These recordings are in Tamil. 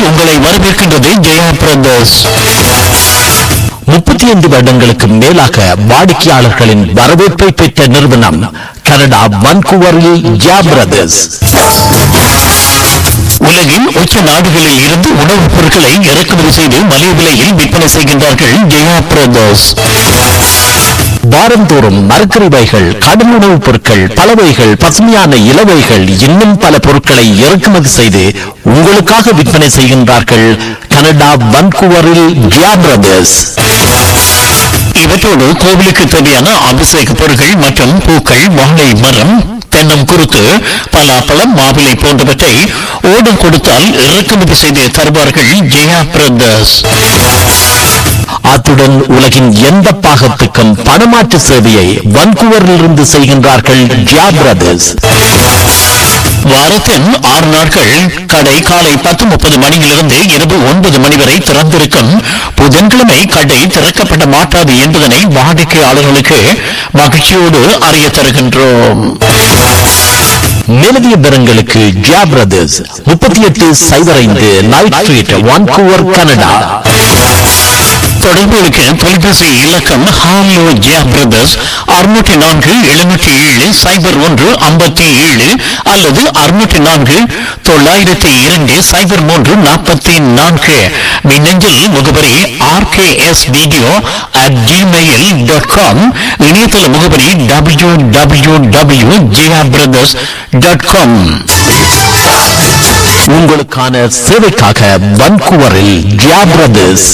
உங்களை வரவேற்கின்றது ஜெயா பிரதர்ஸ் முப்பத்தி ஐந்து வருடங்களுக்கு மேலாக வாடிக்கையாளர்களின் வரவேற்பை பெற்ற நிறுவனம் கனடா வன்கூவரில் ஜெயா பிரதர்ஸ் உலகின் உச்ச நாடுகளில் இருந்து உணவுப் பொருட்களை இறக்குமதி செய்து மலிவு விலையில் விற்பனை செய்கின்றார்கள் ஜெயா பிரதர்ஸ் வாரந்தோறும் மரக்கறிவைகள் கடும் உணவுப் பொருட்கள் பலவைகள் பசுமையான இலவைகள் இன்னும் பல பொருட்களை இறக்குமதி செய்து உங்களுக்காக விற்பனை செய்கின்றார்கள் கனடா வன்கூவரில் ஜியா பிரதர்ஸ் இவற்றோடு கோவிலுக்கு தேவையான அபிஷேக பொருட்கள் மற்றும் பூக்கள் வாழை மரம் தென்னம் குருத்து பலாப்பழம் மாவிலை போன்றவற்றை ஓடம் கொடுத்தால் இறக்குமதி செய்து தருவார்கள் ஜெயா பிரதர்ஸ் அத்துடன் உலகின் எந்த பாகத்துக்கும் பணமாற்று சேவையை வன்கூவரிலிருந்து செய்கின்றார்கள் ஜியா பிரதர்ஸ் வாரத்தின் ஆறு நாட்கள் கடை காலை பத்து முப்பது மணியிலிருந்து இரவு ஒன்பது மணி வரை திறந்திருக்கும் புதன்கிழமை கடை திறக்கப்பட மாட்டாது என்பதனை வாடிக்கையாளர்களுக்கு மகிழ்ச்சியோடு அறிய தருகின்றோம் மேலதிக விவரங்களுக்கு ஜியா பிரதர்ஸ் முப்பத்தி எட்டு சைபர் ஐந்து நைட் ஸ்ட்ரீட் வான்கூவர் கனடா தொடர்புகளுக்கு தொலைபேசி இலக்கம் ஹாலோ ஜியா பிரதர்ஸ் அறுநூற்றி நான்கு எழுநூற்றி ஏழு சைபர் ஒன்று ஐம்பத்தி ஏழு அல்லது அறுநூற்றி நான்கு தொள்ளாயிரத்தி இரண்டு சைபர் மூன்று நாற்பத்தி நான்கு மின்னஞ்சல் முகவரி RKS video at Gmail dot com இணையதள முகவரி W W W Jiya brothers dot com உங்களுக்கான சேவைக்காக வன்கூவரில் ஜியா பிரதர்ஸ்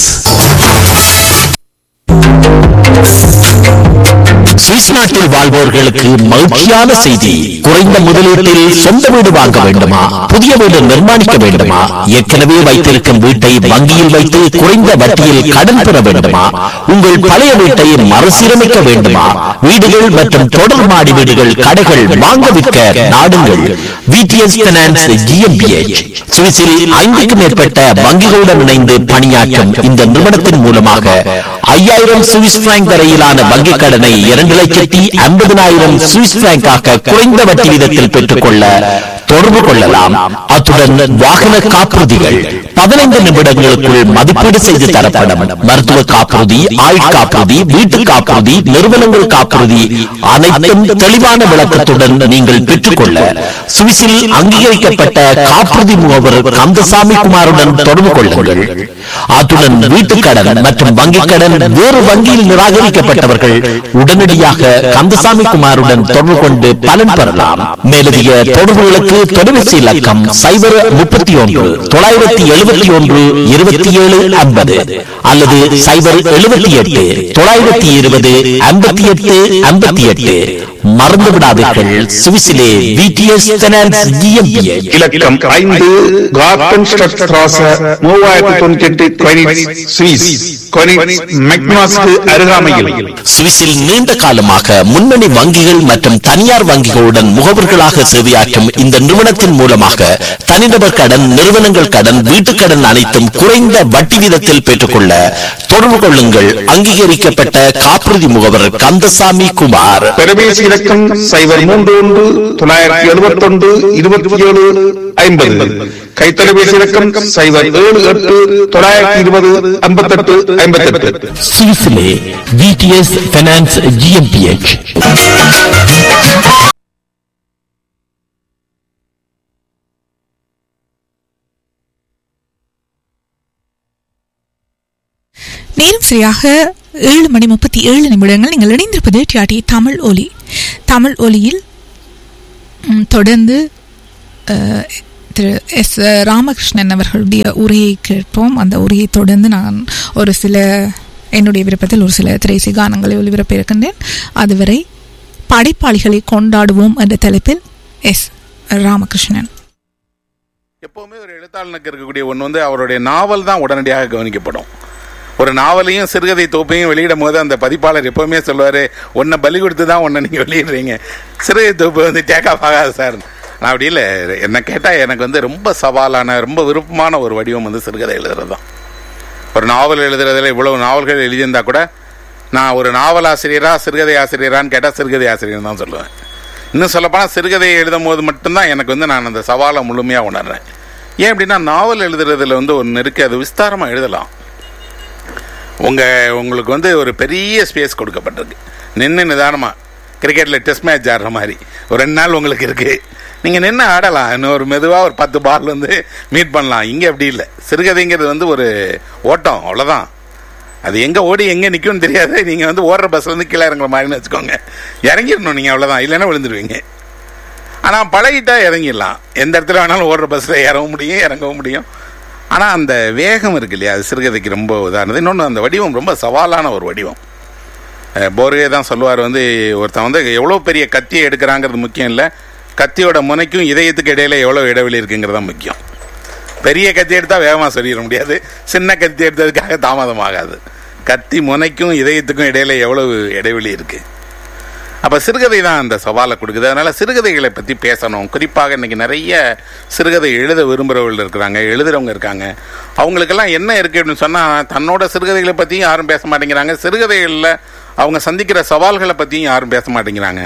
சுவிஸ் நாட்டில் வாழ்வோர்களுக்கு மகிழ்ச்சியான செய்தி குறைந்த முதலீட்டில் சொந்த வீடு வாங்க வேண்டுமா புதிய வீடு நிர்மாணிக்க வேண்டுமா ஏற்கனவே வைத்திருக்கும் வீட்டை வங்கியில் வைத்து குறைந்த வட்டியில் கடன் பெற வேண்டுமா உங்கள் பழைய வீட்டை மறுசீரமைக்க வேண்டுமா வீடுகள் மற்றும் தொடர் மாடி வீடுகள் கடைகள் வாங்க விற்க நாடுங்கள் விடிஎஸ் பைனான்ஸ் ஜிஎம்பிஎச் சுவிஸில் ஐந்துக்கும் மேற்பட்ட வங்கிகளுடன் இணைந்து பணியாற்றும் இந்த நிறுவனத்தின் மூலமாக ஐயாயிரம் சுவிஸ் பிராங்க் வரையிலான வங்கிக் கடனை இரண்டு லட்சத்தி ஐம்பதினாயிரம் சுவிஸ் பிராங்காக குறைந்த வட்டி வீதத்தில் பெற்றுக்கொள்ள தொடர்பு கொள்ளலாம் அத்துடன் வாகன காப்புறுதிகள் பதினைந்து நிமிடங்களுக்குள் மதிப்பீடு செய்து தரப்படும் மருத்துவ காப்புறுதி ஆயுள் காப்புறுதி வீட்டு காப்புறுதி நிறுவனங்கள் காப்புறுதி அனைத்தும் தெளிவான விளக்கத்துடன் நீங்கள் பெற்றுக்கொள்ள சுவிஸில் அங்கீகரிக்கப்பட்ட காப்புறுதி முகவர் கந்தசாமி குமாருடன் தொடர்பு கொள்ளுங்கள் அத்துடன் வீட்டுக் கடன் மற்றும் வங்கிக் கடன் வேறு வங்கியில் நிராகரிக்கப்பட்டவர்கள் உடனடியாக கந்தசாமி குமாருடன் தொடர்பு கொண்டு பலன் பெறலாம் மேலதிக தொடர்புகளுக்கு தொலைபேசி இலக்கம் சைபர் முப்பத்தி ஒன்று தொள்ளாயிரத்தி எழுபத்தி ஒன்று இருபத்தி ஏழு ஐம்பது அல்லது சைபர் எழுபத்தி எட்டு தொள்ளாயிரத்தி இருபது ஐம்பத்தி எட்டு ஐம்பத்தி எட்டு மறந்து விடாதீர்கள் சுவிஸிலே விடிஎஸ் பைனான்ஸ் ஜிஎம்பிஎச் இலக்கம் ஐந்து கார்டன் ஸ்ட்ராச மூவாயிரத்தி தொண்ணூத்தி எட்டு கொயினிட்ஸ் சுவிஸ் கொயினிட்ஸ் மெக்னாஸ்க்கு அருகாமையில் சுவிஸில் நீண்ட காலமாக முன்னணி வங்கிகள் மற்றும் தனியார் வங்கிகளுடன் முகவர்களாக சேவையாற்றும் இந்த நிறுவனத்தின் மூலமாக தனிநபர் கடன் நிறுவனங்கள் கடன் வீட்டுக் கடன் அனைத்தும் குறைந்த வட்டி வீதத்தில் பெற்றுக்கொள்ள தொடர்பு கொள்ளுங்கள் அங்கீகரிக்கப்பட்ட காப்புறுதி முகவர் கந்தசாமி குமார் தொலைபேசி இலக்கம் சைபர் மூன்று ஒன்று தொள்ளாயிரத்தி எழுபத்தி ஒன்று இருபத்தி ஏழு ஐம்பது கைத்தொலைபேசி இலக்கம் சைபர் ஏழு எட்டு தொள்ளாயிரத்தி இருபது ஐம்பத்தெட்டு ஐம்பத்தெட்டு சுவிஸிலே விடிஎஸ் பைனான்ஸ் ஜிஎம்பிஎச் நேரம் சரியாக ஏழு மணி முப்பத்தி ஏழு நிமிடங்கள் நீங்கள் இணைந்திருப்பது டிஆர்டி தமிழ் ஒலி தமிழ் ஒலியில் ம், தொடர்ந்து அஹ், திரு எஸ் ராமகிருஷ்ணன் அவர்களுடைய உரையை கேட்போம் அந்த உரையை தொடர்ந்து நான் ஒரு சில என்னுடைய விருப்பத்தில் ஒரு சில திரைசை கானங்களை ஒளிபரப்ப இருக்கின்றேன் அதுவரை படைப்பாளிகளை கொண்டாடுவோம் என்ற தலைப்பில் எஸ் ராமகிருஷ்ணன் எப்பவுமே ஒரு எழுத்தாளனுக்கு இருக்கக்கூடிய ஒன்று வந்து அவருடைய நாவல் தான் உடனடியாக கவனிக்கப்படும் ஒரு நாவலையும் சிறுகதை தொகுப்பையும் வெளியிடும் போது அந்த பதிப்பாளர் எப்பவுமே சொல்லுவார் உன்னை பலி கொடுத்து தான் உன்னை நீங்கள் வெளியிடுறீங்க சிறுகதை தொகுப்பு வந்து டேக் ஆஃப் ஆகாது சார் நான் அப்படி இல்லை என்ன கேட்டால் எனக்கு வந்து ரொம்ப சவாலான ரொம்ப விருப்பமான ஒரு வடிவம் வந்து சிறுகதை எழுதுறது தான் ஒரு நாவல் எழுதுறதுல இவ்வளவு நாவல்கள் எழுதியிருந்தா கூட நான் ஒரு நாவல் ஆசிரியரா சிறுகதை ஆசிரியரான்னு கேட்டால் சிறுகதை ஆசிரியர் தான் சொல்லுவேன் இன்னும் சொல்லப்போனால் சிறுகதையை எழுதும் போது மட்டும்தான் எனக்கு வந்து நான் அந்த சவாலை முழுமையாக உணர்றேன் ஏன் அப்படின்னா நாவல் எழுதுறதுல வந்து ஒன்று இருக்கு அது விஸ்தாரமாக எழுதலாம் உங்க உங்களுக்கு வந்து ஒரு பெரிய ஸ்பேஸ் கொடுக்கப்பட்டிருக்கு நின்று நிதானமா கிரிக்கெட்டில் டெஸ்ட் மேட்ச் ஆடுற மாதிரி ஒரு ரெண்டு நாள் உங்களுக்கு இருக்கு நீங்கள் நின்று ஆடலாம் இன்னும் ஒரு மெதுவாக ஒரு பத்து பால் வந்து மீட் பண்ணலாம் இங்கே அப்படி இல்லை சிறுகதைங்கிறது வந்து ஒரு ஓட்டம் அவ்வளோதான் அது எங்கே ஓடி எங்கே நிற்கும்னு தெரியாது நீங்கள் வந்து ஓடுற பஸ்ல இருந்து கீழே இறங்குற மாதிரின்னு வச்சுக்கோங்க இறங்கிடணும் நீங்கள் அவ்வளோதான் இல்லைன்னா விழுந்துருவீங்க ஆனால் பழகிட்டா இறங்கிடலாம் எந்த இடத்துல வேணாலும் ஓடுற பஸ்ஸில் ஏறவும் முடியும் இறங்கவும் முடியும் ஆனால் அந்த வேகம் இருக்கு இல்லையா அது சிறுகதைக்கு ரொம்ப உதாரணது இன்னொன்று அந்த வடிவம் ரொம்ப சவாலான ஒரு வடிவம் அஹ் போர்கே தான் சொல்லுவார் வந்து ஒருத்தன் வந்து எவ்வளோ பெரிய கத்தியை எடுக்கிறாங்கிறது முக்கியம் இல்லை கத்தியோட முனைக்கும் இதயத்துக்கு இடையில எவ்வளோ இடைவெளி இருக்குங்கிறது தான் முக்கியம் பெரிய கத்தி எடுத்தால் வேகமாக சொல்லிட முடியாது சின்ன கத்தி எடுத்ததுக்காக தாமதமாகாது கத்தி முனைக்கும் இதயத்துக்கும் இடையில எவ்வளவு இடைவெளி இருக்கு அப்போ சிறுகதை தான் அந்த சவாலை கொடுக்குது அதனால சிறுகதைகளை பற்றி பேசணும் குறிப்பாக இன்னைக்கு நிறைய சிறுகதை எழுத விரும்புகிறவர்கள் இருக்கிறாங்க எழுதுறவங்க இருக்காங்க அவங்களுக்கெல்லாம் என்ன இருக்கு அப்படின்னு சொன்னால் தன்னோட சிறுகதைகளை பற்றியும் யாரும் பேச மாட்டேங்கிறாங்க சிறுகதைகளில் அவங்க சந்திக்கிற சவால்களை பற்றியும் யாரும் பேச மாட்டேங்கிறாங்க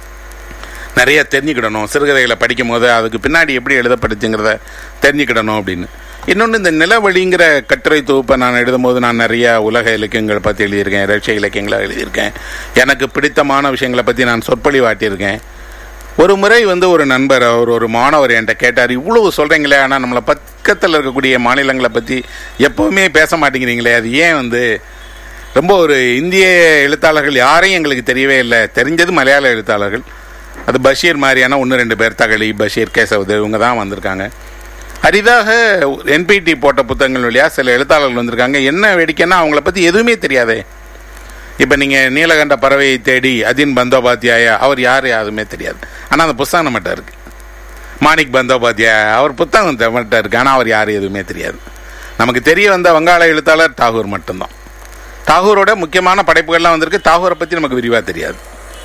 நிறைய தெரிஞ்சுக்கிடணும் சிறுகதைகளை படிக்கும் போது அதுக்கு பின்னாடி எப்படி எழுதப்பட்டுச்சுங்கிறத தெரிஞ்சுக்கிடணும் அப்படின்னு இன்னொன்று இந்த நிலவழிங்கிற கட்டுரை தொகுப்பை நான் எழுதும்போது நான் நிறைய உலக இலக்கியங்களை பற்றி எழுதியிருக்கேன் ரஷ்ய இலக்கியங்களை எழுதியிருக்கேன் எனக்கு பிடித்தமான விஷயங்களை பற்றி நான் சொற்பொழிவாட்டியிருக்கேன் ஒரு முறை வந்து ஒரு நண்பர் அவர் ஒரு மாணவர் என்கிட்ட கேட்டார் இவ்வளவு சொல்கிறீங்களே ஆனால் நம்மளை பக்கத்தில் இருக்கக்கூடிய மாநிலங்களை பற்றி எப்போவுமே பேச மாட்டேங்கிறீங்களே அது ஏன் வந்து ரொம்ப ஒரு இந்திய எழுத்தாளர்கள் யாரையும் எங்களுக்கு தெரியவே இல்லை தெரிஞ்சது மலையாள எழுத்தாளர்கள் அது பஷீர் மாதிரியான ஒன்று ரெண்டு பேர் தகழி பஷீர் கேசவதேவ் இவங்க தான் வந்திருக்காங்க அரிதாக என்பிடி போட்ட புத்தகங்கள் வழியாக சில எழுத்தாளர்கள் வந்திருக்காங்க என்ன வேடிக்கைன்னா அவங்கள பற்றி எதுவுமே தெரியாதே இப்போ நீங்கள் நீலகண்ட பறவையை தேடி அதின் பந்தோபாத்தியாயா அவர் யார் யாருமே தெரியாது ஆனால் அந்த புஸ்தகம் நம்மகிட்ட இருக்கு மாணிக் பந்தோபாத்தியாயா அவர் புத்தகம் நம்மகிட்ட இருக்கு ஆனால் அவர் யார் எதுவுமே தெரியாது நமக்கு தெரிய வந்த வங்காள எழுத்தாளர் தாகூர் மட்டும்தான் தாகூரோட முக்கியமான படைப்புகள்லாம் வந்திருக்கு தாகூரை பற்றி நமக்கு விரிவாக தெரியாது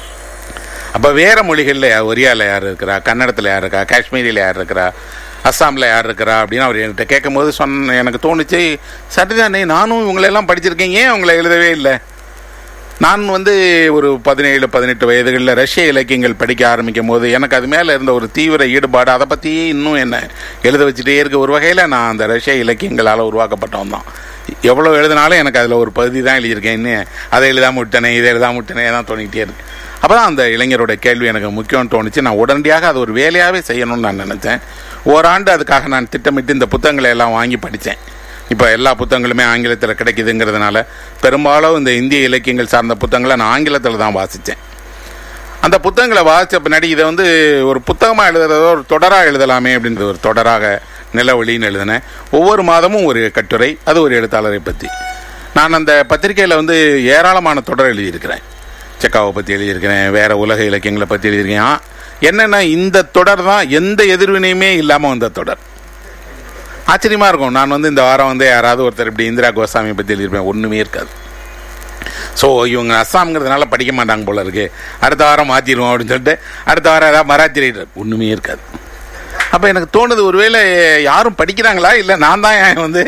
அப்போ வேற மொழிகளில் ஒரியாவில் யார் இருக்கிறா கன்னடத்தில் யார் இருக்கா காஷ்மீரியில் யார் இருக்கிறா அஸ்ஸாமில் யார் இருக்கிறா அப்படின்னு அவர் என்கிட்ட கேட்கும்போது சொன்ன எனக்கு தோணுச்சு சரிதானே நானும் இவங்களெல்லாம் படிச்சிருக்கேன் ஏன் அவங்கள எழுதவே இல்லை நான் வந்து ஒரு பதினேழு பதினெட்டு வயதுகளில் ரஷ்ய இலக்கியங்கள் படிக்க ஆரம்பிக்கும் போது எனக்கு அது மேலே இருந்த ஒரு தீவிர ஈடுபாடு அதை பற்றியே இன்னும் என்ன எழுத வச்சுட்டே இருக்க ஒரு வகையில் நான் அந்த ரஷ்ய இலக்கியங்களால் உருவாக்கப்பட்டவன் தான் எவ்வளோ எழுதினாலும் எனக்கு அதில் ஒரு பகுதி தான் எழுதியிருக்கேன் இன்னும் அதை எழுதாம விட்டனே இதை எழுதாம விட்டனே தான் தோணிக்கிட்டே இருக்கு அப்போ தான் அந்த இளைஞரோட கேள்வி எனக்கு முக்கியம்னு தோணுச்சு நான் உடனடியாக அது ஒரு வேலையாகவே செய்யணும்னு நான் நினச்சேன் ஓராண்டு அதுக்காக நான் திட்டமிட்டு இந்த புத்தகங்களை எல்லாம் வாங்கி படித்தேன் இப்போ எல்லா புத்தகங்களுமே ஆங்கிலத்தில் கிடைக்குதுங்கிறதுனால பெரும்பாலும் இந்த இந்திய இலக்கியங்கள் சார்ந்த புத்தகங்களை நான் ஆங்கிலத்தில் தான் வாசித்தேன் அந்த புத்தகங்களை வாசித்த பின்னாடி இதை வந்து ஒரு புத்தகமாக எழுதுறதோ ஒரு தொடராக எழுதலாமே அப்படின்றது ஒரு தொடராக நிலவழின்னு எழுதினேன் ஒவ்வொரு மாதமும் ஒரு கட்டுரை அது ஒரு எழுத்தாளரை பற்றி நான் அந்த பத்திரிகையில் வந்து ஏராளமான தொடர் எழுதியிருக்கிறேன் செக்காவை பற்றி எழுதியிருக்கிறேன் வேற உலக இலக்கியங்களை பற்றி எழுதியிருக்கேன் ஆ, என்னன்னா இந்த தொடர் தான் எந்த எதிர்வினையுமே இல்லாமல் வந்த தொடர் ஆச்சரியமா இருக்கும் நான் வந்து இந்த வாரம் வந்து யாராவது ஒருத்தர் இப்படி இந்திரா கோஸ்வாமி பற்றி எழுதியிருப்பேன் ஒன்றுமே இருக்காது ஸோ இவங்க அஸ்ஸாம்ங்கிறதுனால படிக்க மாட்டாங்க போல இருக்கு அடுத்த வாரம் மாற்றிடுவோம் அப்படின்னு சொல்லிட்டு அடுத்த வாரம் ஏதாவது மராத்தி ரைட்டர் ஒன்றுமே இருக்காது அப்போ எனக்கு தோணுது ஒருவேளை யாரும் படிக்கிறாங்களா இல்லை நான் தான் ஏன் வந்து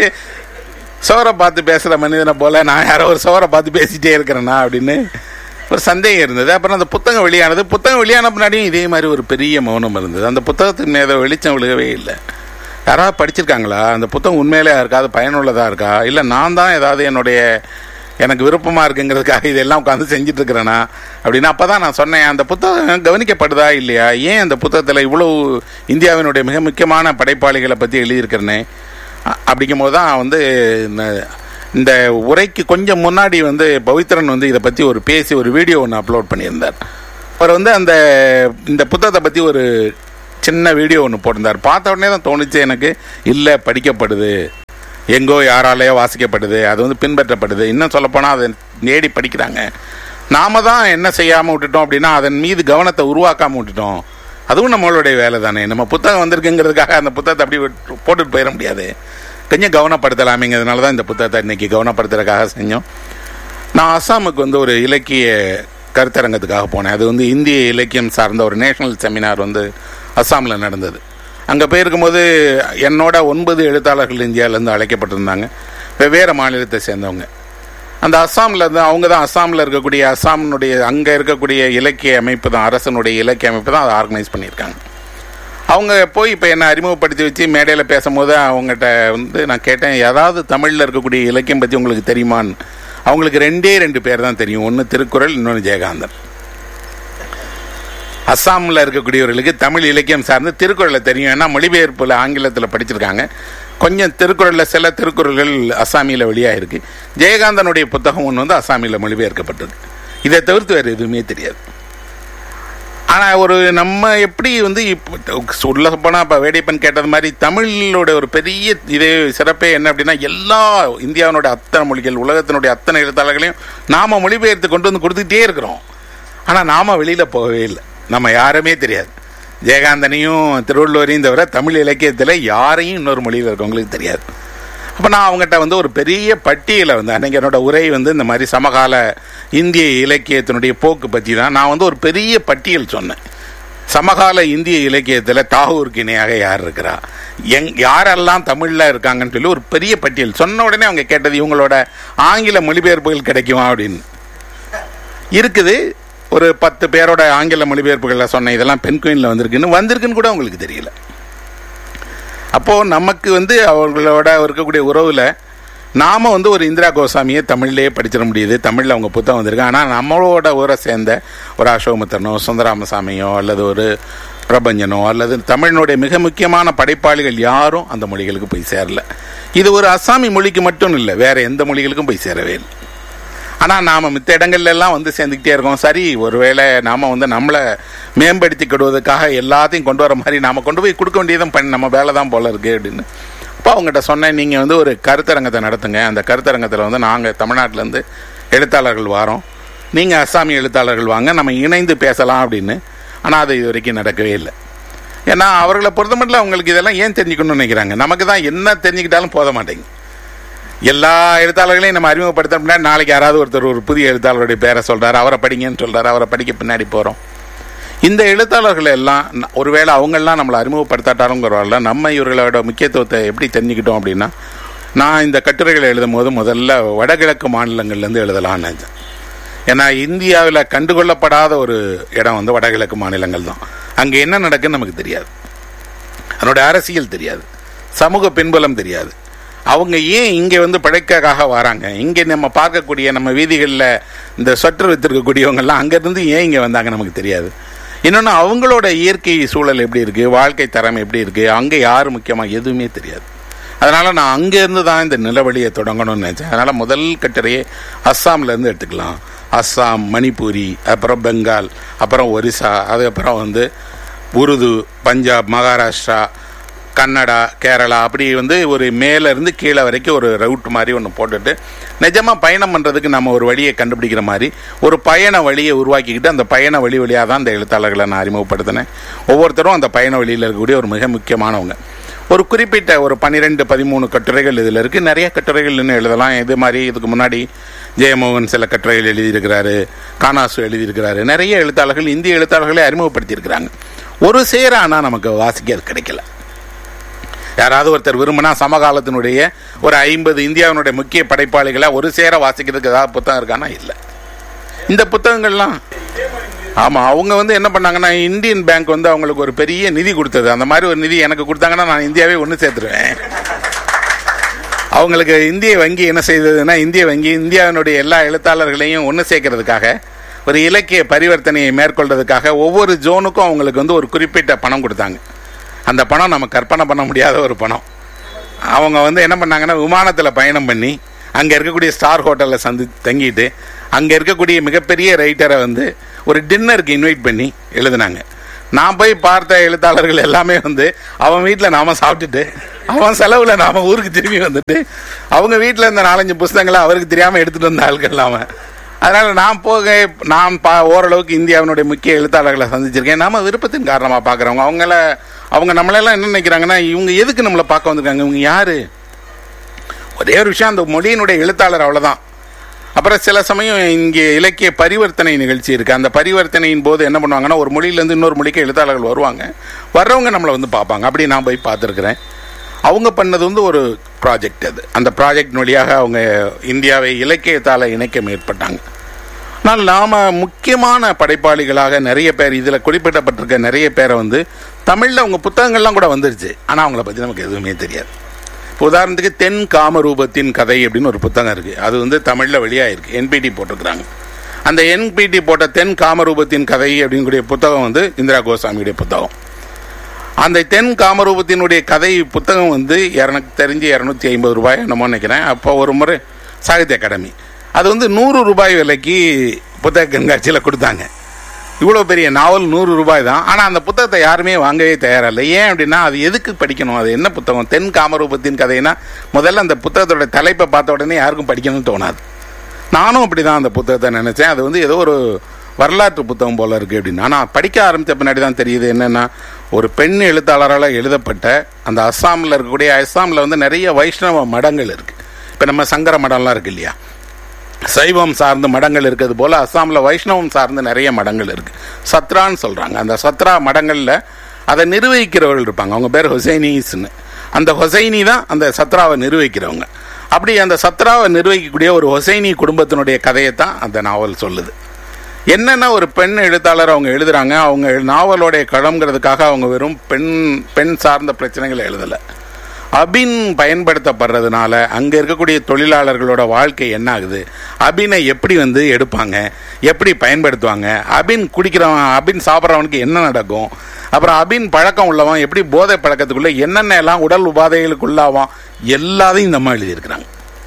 சோரை பார்த்து பேசுகிற மனிதனை போல நான் யாரோ ஒரு சோரை பார்த்து பேசிட்டே இருக்கிறேனா அப்படின்னு ஒரு சந்தேகம் இருந்தது அப்புறம் அந்த புத்தகம் வெளியானது புத்தகம் வெளியான பின்னாடியும் இதே மாதிரி ஒரு பெரிய மௌனம் இருந்தது அந்த புத்தகத்துக்கு மேலே வெளிச்சம் விழுகவே இல்லை யாராவது படிச்சிருக்காங்களா அந்த புத்தகம் உண்மையிலே இருக்கா அது பயனுள்ளதாக இருக்கா இல்லை நான் தான் ஏதாவது என்னுடைய எனக்கு விருப்பமாக இருக்குங்கிறதுக்காக இதெல்லாம் உட்காந்து செஞ்சுட்டு இருக்கிறேனா அப்படின்னா அப்போ தான் நான் சொன்னேன் அந்த புத்தகம் கவனிக்கப்படுதா இல்லையா ஏன் அந்த புத்தகத்தில் இவ்வளவு இந்தியாவினுடைய மிக முக்கியமான படைப்பாளிகளை பற்றி எழுதியிருக்கிறேனே அ- அப்படிங்கும்போது தான் வந்து இந்த- இந்த உரைக்கு கொஞ்சம் முன்னாடி வந்து பவித்ரன் வந்து இதை பற்றி ஒரு பேசி ஒரு வீடியோ ஒன்று அப்லோட் பண்ணியிருந்தார் அவர் வந்து அந்த இந்த புத்தகத்தை பற்றி ஒரு சின்ன வீடியோ ஒன்று போட்டிருந்தார் பார்த்த உடனே தான் தோணுச்சு எனக்கு இல்லை படிக்கப்படுது எங்கோ யாராலேயோ வாசிக்கப்படுது அது வந்து பின்பற்றப்படுது இன்னும் சொல்லப்போனால் அதை நேடி படிக்கிறாங்க நாம தான் என்ன செய்யாமல் விட்டுட்டோம் அப்படின்னா அதன் மீது கவனத்தை உருவாக்காமல் விட்டுட்டோம் அதுவும் நம்மளுடைய வேலை தானே நம்ம புத்தகம் வந்திருக்குங்கிறதுக்காக அந்த புத்தகத்தை அப்படி விட்டு- போட்டுட்டு போயிட முடியாது கொஞ்சம் கவனப்படுத்தலாமேங்கிறதுனால தான் இந்த புத்தகத்தை இன்னைக்கு கவனப்படுத்துறதுக்காக செஞ்சோம் நான் அஸ்ஸாமுக்கு வந்து ஒரு இலக்கிய கருத்தரங்கத்துக்காக போனேன் அது வந்து இந்திய இலக்கியம் சார்ந்த ஒரு நேஷனல் செமினார் வந்து அஸ்ஸாமில் நடந்தது அங்கே போயிருக்கும்போது என்னோட ஒன்பது எழுத்தாளர்கள் இந்தியாவிலேருந்து அழைக்கப்பட்டிருந்தாங்க வெவ்வேறு மாநிலத்தை சேர்ந்தவங்க அந்த அஸ்ஸாமில் இருந்து அவங்க தான் அஸ்ஸாமில் இருக்கக்கூடிய அஸ்ஸாமினுடைய அங்கே இருக்கக்கூடிய இலக்கிய அமைப்பு தான் அரசனுடைய இலக்கிய அமைப்பு தான் அதை ஆர்கனைஸ் பண்ணியிருக்காங்க அவங்க போய் இப்போ என்ன அறிமுகப்படுத்தி வச்சு மேடையில் பேசும்போது அவங்ககிட்ட வந்து நான் கேட்டேன் ஏதாவது தமிழில் இருக்கக்கூடிய இலக்கியம் பற்றி உங்களுக்கு தெரியுமான்னு அவங்களுக்கு ரெண்டே ரெண்டு பேர் தான் தெரியும் ஒன்று திருக்குறள் இன்னொன்று ஜெயகாந்தன் அஸ்ஸாமில் இருக்கக்கூடியவர்களுக்கு தமிழ் இலக்கியம் சார்ந்து திருக்குறளை தெரியும் ஏன்னா மொழிபெயர்ப்பில் ஆங்கிலத்தில் படிச்சிருக்காங்க கொஞ்சம் திருக்குறளில் சில திருக்குறள்கள் அஸ்ஸாமியில் வெளியாயிருக்கு ஜெயகாந்தனுடைய புத்தகம் ஒன்று வந்து அஸ்ஸாமியில் மொழிபெயர்க்கப்பட்டது இதை தவிர்த்து வேறு எதுவுமே தெரியாது ஆனால் ஒரு நம்ம எப்படி வந்து இப்போ சொல்ல போனால் இப்போ வேடியப்பன் கேட்டது மாதிரி தமிழோட ஒரு பெரிய இதே சிறப்பே என்ன அப்படின்னா எல்லா இந்தியாவினோட அத்தனை மொழிகள் உலகத்தினுடைய அத்தனை எழுத்தாளர்களையும் நாம் மொழிபெயர்த்து கொண்டு வந்து கொடுத்துட்டே இருக்கிறோம் ஆனால் நாம் வெளியில் போகவே இல்லை நம்ம யாருமே தெரியாது ஜெயகாந்தனையும் திருவள்ளுவரையும் தவிர தமிழ் இலக்கியத்தில் யாரையும் இன்னொரு மொழியில் இருக்கவங்களுக்கு தெரியாது அப்போ நான் அவங்ககிட்ட வந்து ஒரு பெரிய பட்டியலை வந்து அன்னைக்கு என்னோட உரை வந்து இந்த மாதிரி சமகால இந்திய இலக்கியத்தினுடைய போக்கு பற்றி தான் நான் வந்து ஒரு பெரிய பட்டியல் சொன்னேன் சமகால இந்திய இலக்கியத்தில் தாகூருக்கு இணையாக யார் இருக்கிறா எங் யாரெல்லாம் தமிழில் இருக்காங்கன்னு சொல்லி ஒரு பெரிய பட்டியல் சொன்ன உடனே அவங்க கேட்டது இவங்களோட ஆங்கில மொழிபெயர்ப்புகள் கிடைக்குமா அப்படின்னு இருக்குது ஒரு பத்து பேரோட ஆங்கில மொழிபெயர்ப்புகளில் சொன்ன இதெல்லாம் பெண் குயினில் வந்திருக்குன்னு வந்திருக்குன்னு கூட அவங்களுக்கு தெரியல அப்போது நமக்கு வந்து அவர்களோட இருக்கக்கூடிய உறவில் நாம் வந்து ஒரு இந்திரா கோசாமியை தமிழ்லேயே படிச்சிட முடியுது தமிழில் அவங்க புத்தகம் வந்திருக்கு ஆனால் நம்மளோட ஊரை சேர்ந்த ஒரு அசோகமித்திரனோ சுந்தராமசாமியோ அல்லது ஒரு பிரபஞ்சனோ அல்லது தமிழினுடைய மிக முக்கியமான படைப்பாளிகள் யாரும் அந்த மொழிகளுக்கு போய் சேரல இது ஒரு அசாமி மொழிக்கு மட்டும் இல்லை வேற எந்த மொழிகளுக்கும் போய் சேரவே இல்லை ஆனால் நாம் மித்த இடங்கள்ல எல்லாம் வந்து சேர்ந்துக்கிட்டே இருக்கோம் சரி ஒருவேளை நாம் வந்து நம்மளை மேம்படுத்திக்கிடுவதற்காக எல்லாத்தையும் கொண்டு வர மாதிரி நாம் கொண்டு போய் கொடுக்க வேண்டியதும் பண்ணி நம்ம வேலை தான் போல இருக்கு அப்படின்னு அப்போ அவங்ககிட்ட சொன்னேன் நீங்கள் வந்து ஒரு கருத்தரங்கத்தை நடத்துங்க அந்த கருத்தரங்கத்தில் வந்து நாங்கள் தமிழ்நாட்டிலேருந்து எழுத்தாளர்கள் வாரோம் நீங்கள் அஸ்ஸாமி எழுத்தாளர்கள் வாங்க நம்ம இணைந்து பேசலாம் அப்படின்னு ஆனால் அது இது வரைக்கும் நடக்கவே இல்லை ஏன்னா அவர்களை பொறுத்த மட்டும் அவங்களுக்கு இதெல்லாம் ஏன் தெரிஞ்சுக்கணும்னு நினைக்கிறாங்க நமக்கு தான் என்ன தெரிஞ்சுக்கிட்டாலும் போத மாட்டேங்குது எல்லா எழுத்தாளர்களையும் நம்ம அறிமுகப்படுத்த முன்னாடி நாளைக்கு யாராவது ஒருத்தர் ஒரு புதிய எழுத்தாளருடைய பேரை சொல்றாரு அவரை படிங்கன்னு சொல்றாரு அவரை படிக்க பின்னாடி போறோம் இந்த எழுத்தாளர்கள் எல்லாம் ந- ஒருவேளை அவங்கெல்லாம் நம்மளை அறிமுகப்படுத்தாட்டாலும் பரவாயில்ல நம்ம இவர்களோட முக்கியத்துவத்தை எப்படி தெரிஞ்சுக்கிட்டோம் அப்படின்னா நான் இந்த கட்டுரைகளை எழுதும் போது முதல்ல வடகிழக்கு மாநிலங்கள்லேருந்து எழுதலாம்னு நினைச்சேன் ஏன்னா இந்தியாவில் கண்டுகொள்ளப்படாத ஒரு இடம் வந்து வடகிழக்கு மாநிலங்கள் தான் அங்கே என்ன நடக்குன்னு நமக்கு தெரியாது அதனோட அரசியல் தெரியாது சமூக பின்புலம் தெரியாது அவங்க ஏன் இங்கே வந்து பிழைக்காக வராங்க இங்கே நம்ம பார்க்கக்கூடிய நம்ம வீதிகளில் இந்த சொட்டர் வித்திருக்கக்கூடியவங்கெல்லாம் அங்கேருந்து ஏன் இங்கே வந்தாங்க நமக்கு தெரியாது இன்னொன்று அவங்களோட இயற்கை சூழல் எப்படி இருக்குது வாழ்க்கை தரம் எப்படி இருக்குது அங்கே யார் முக்கியமாக எதுவுமே தெரியாது அதனால் நான் அங்கேருந்து தான் இந்த நிலவழியை தொடங்கணும்னு நினச்சேன் அதனால் முதல் கட்டுரையே அஸ்ஸாம்லேருந்து எடுத்துக்கலாம் அஸ்ஸாம் மணிப்பூரி அப்புறம் பெங்கால் அப்புறம் ஒரிசா அதுக்கப்புறம் வந்து உருது பஞ்சாப் மகாராஷ்டிரா கன்னடா கேரளா அப்படி வந்து ஒரு மேல இருந்து கீழே வரைக்கும் ஒரு ரவுட் மாதிரி ஒன்று போட்டுட்டு நிஜமாக பயணம் பண்ணுறதுக்கு நம்ம ஒரு வழியை கண்டுபிடிக்கிற மாதிரி ஒரு பயண வழியை உருவாக்கிக்கிட்டு அந்த பயண வழி வழியாக தான் அந்த எழுத்தாளர்களை நான் அறிமுகப்படுத்தினேன் ஒவ்வொருத்தரும் அந்த பயண வழியில் இருக்கக்கூடிய ஒரு மிக முக்கியமானவங்க ஒரு குறிப்பிட்ட ஒரு பன்னிரெண்டு பதிமூணு கட்டுரைகள் இதில் இருக்குது நிறைய கட்டுரைகள் இன்னும் எழுதலாம் இது மாதிரி இதுக்கு முன்னாடி ஜெயமோகன் சில கட்டுரைகள் எழுதியிருக்கிறாரு கானாசு எழுதியிருக்கிறாரு நிறைய எழுத்தாளர்கள் இந்திய எழுத்தாளர்களை அறிமுகப்படுத்தியிருக்கிறாங்க ஒரு சேர ஆனால் நமக்கு வாசிக்க அது கிடைக்கல யாராவது ஒருத்தர் விரும்பினா சமகாலத்தினுடைய ஒரு ஐம்பது இந்தியாவினுடைய முக்கிய படைப்பாளிகளை ஒரு சேர வாசிக்கிறதுக்கு ஏதாவது புத்தகம் இருக்கானா இல்லை இந்த புத்தகங்கள்லாம் ஆமாம் அவங்க வந்து என்ன பண்ணாங்கன்னா இந்தியன் பேங்க் வந்து அவங்களுக்கு ஒரு பெரிய நிதி கொடுத்தது அந்த மாதிரி ஒரு நிதி எனக்கு கொடுத்தாங்கன்னா நான் இந்தியாவே ஒன்று சேர்த்துருவேன் அவங்களுக்கு இந்திய வங்கி என்ன செய்ததுன்னா இந்திய வங்கி இந்தியாவினுடைய எல்லா எழுத்தாளர்களையும் ஒன்று சேர்க்கறதுக்காக ஒரு இலக்கிய பரிவர்த்தனையை மேற்கொள்றதுக்காக ஒவ்வொரு ஜோனுக்கும் அவங்களுக்கு வந்து ஒரு குறிப்பிட்ட பணம் கொடுத்தாங்க அந்த பணம் நம்ம கற்பனை பண்ண முடியாத ஒரு பணம் அவங்க வந்து என்ன பண்ணாங்கன்னா விமானத்தில் பயணம் பண்ணி அங்கே இருக்கக்கூடிய ஸ்டார் ஹோட்டலில் சந்தி தங்கிட்டு அங்கே இருக்கக்கூடிய மிகப்பெரிய ரைட்டரை வந்து ஒரு டின்னருக்கு இன்வைட் பண்ணி எழுதுனாங்க நான் போய் பார்த்த எழுத்தாளர்கள் எல்லாமே வந்து அவன் வீட்டில் நாம சாப்பிட்டுட்டு அவன் செலவில் நாம ஊருக்கு திரும்பி வந்துட்டு அவங்க வீட்டில் இருந்த நாலஞ்சு புஸ்தகங்களை அவருக்கு தெரியாமல் எடுத்துகிட்டு வந்த ஆட்கள் இல்லாமல் அதனால் நான் போக நான் பா ஓரளவுக்கு இந்தியாவினுடைய முக்கிய எழுத்தாளர்களை சந்திச்சிருக்கேன் நாம விருப்பத்தின் காரணமாக பார்க்குறவங்க அவங்கள அவங்க நம்மளெல்லாம் என்ன நினைக்கிறாங்கன்னா இவங்க எதுக்கு நம்மளை பார்க்க வந்திருக்காங்க இவங்க யாரு ஒரே ஒரு விஷயம் அந்த மொழியினுடைய எழுத்தாளர் அவ்வளவுதான் அப்புறம் சில சமயம் இங்கே இலக்கிய பரிவர்த்தனை நிகழ்ச்சி இருக்கு அந்த பரிவர்த்தனையின் போது என்ன பண்ணுவாங்கன்னா ஒரு மொழியிலேருந்து இன்னொரு மொழிக்கு எழுத்தாளர்கள் வருவாங்க வர்றவங்க நம்மளை வந்து பார்ப்பாங்க அப்படி நான் போய் பார்த்துருக்குறேன் அவங்க பண்ணது வந்து ஒரு ப்ராஜெக்ட் அது அந்த ப்ராஜெக்ட் வழியாக அவங்க இந்தியாவை இலக்கியத்தால் இணைக்க மேற்பட்டாங்க ஆனால் நாம முக்கியமான படைப்பாளிகளாக நிறைய பேர் இதில் குறிப்பிடப்பட்டிருக்க நிறைய பேரை வந்து தமிழில் அவங்க புத்தகங்கள்லாம் கூட வந்துருச்சு ஆனால் அவங்கள பற்றி நமக்கு எதுவுமே தெரியாது இப்போ உதாரணத்துக்கு தென் காமரூபத்தின் கதை அப்படின்னு ஒரு புத்தகம் இருக்குது அது வந்து தமிழில் வெளியாயிருக்கு என்பிடி போட்டிருக்கிறாங்க அந்த என்பிடி போட்ட தென் காமரூபத்தின் கதை அப்படிங்கக்கூடிய புத்தகம் வந்து இந்திரா கோசாமியுடைய புத்தகம் அந்த தென் காமரூபத்தினுடைய கதை புத்தகம் வந்து எனக்கு தெரிஞ்சு இரநூத்தி ஐம்பது ரூபாய் என்னமோ நினைக்கிறேன் அப்போ ஒரு முறை சாகித்ய அகாடமி அது வந்து நூறு ரூபாய் விலைக்கு புத்தக கண்காட்சியில் கொடுத்தாங்க இவ்வளோ பெரிய நாவல் நூறு ரூபாய் தான் ஆனால் அந்த புத்தகத்தை யாருமே வாங்கவே தயாரில்லை ஏன் அப்படின்னா அது எதுக்கு படிக்கணும் அது என்ன புத்தகம் தென் காமரூபத்தின் கதைனா முதல்ல அந்த புத்தகத்தோட தலைப்பை பார்த்த உடனே யாருக்கும் படிக்கணும்னு தோணாது நானும் அப்படி தான் அந்த புத்தகத்தை நினச்சேன் அது வந்து ஏதோ ஒரு வரலாற்று புத்தகம் போல இருக்கு அப்படின்னு ஆனால் படிக்க ஆரம்பித்த பின்னாடி தான் தெரியுது என்னென்னா ஒரு பெண் எழுத்தாளரால் எழுதப்பட்ட அந்த அஸ்ஸாமில் இருக்கக்கூடிய அஸ்ஸாமில் வந்து நிறைய வைஷ்ணவ மடங்கள் இருக்குது இப்போ நம்ம சங்கர மடம்லாம் இருக்கு இல்லையா சைவம் சார்ந்த மடங்கள் இருக்கிறது போல அஸ்ஸாமில் வைஷ்ணவம் சார்ந்த நிறைய மடங்கள் இருக்கு சத்ரான்னு சொல்றாங்க அந்த சத்ரா மடங்களில் அதை நிர்வகிக்கிறவர்கள் இருப்பாங்க அவங்க பேர் ஹொசைனீஸ்னு அந்த ஹொசைனி தான் அந்த சத்ராவை நிர்வகிக்கிறவங்க அப்படி அந்த சத்ராவை நிர்வகிக்கக்கூடிய ஒரு ஹொசைனி குடும்பத்தினுடைய கதையை தான் அந்த நாவல் சொல்லுது என்னென்ன ஒரு பெண் எழுத்தாளர் அவங்க எழுதுறாங்க அவங்க நாவலோடைய களம்ங்கிறதுக்காக அவங்க வெறும் பெண் பெண் சார்ந்த பிரச்சனைகளை எழுதலை அபின் பயன்படுத்தப்படுறதுனால அங்கே இருக்கக்கூடிய தொழிலாளர்களோட வாழ்க்கை என்ன ஆகுது அபினை எப்படி வந்து எடுப்பாங்க எப்படி பயன்படுத்துவாங்க அபின் குடிக்கிறவன் அபின் சாப்பிட்றவனுக்கு என்ன நடக்கும் அப்புறம் அபின் பழக்கம் உள்ளவன் எப்படி போதை பழக்கத்துக்குள்ள என்னென்ன எல்லாம் உடல் உபாதைகளுக்குள்ளாவான் எல்லாத்தையும் இந்த அம்மா எழுதியிருக்கிறாங்க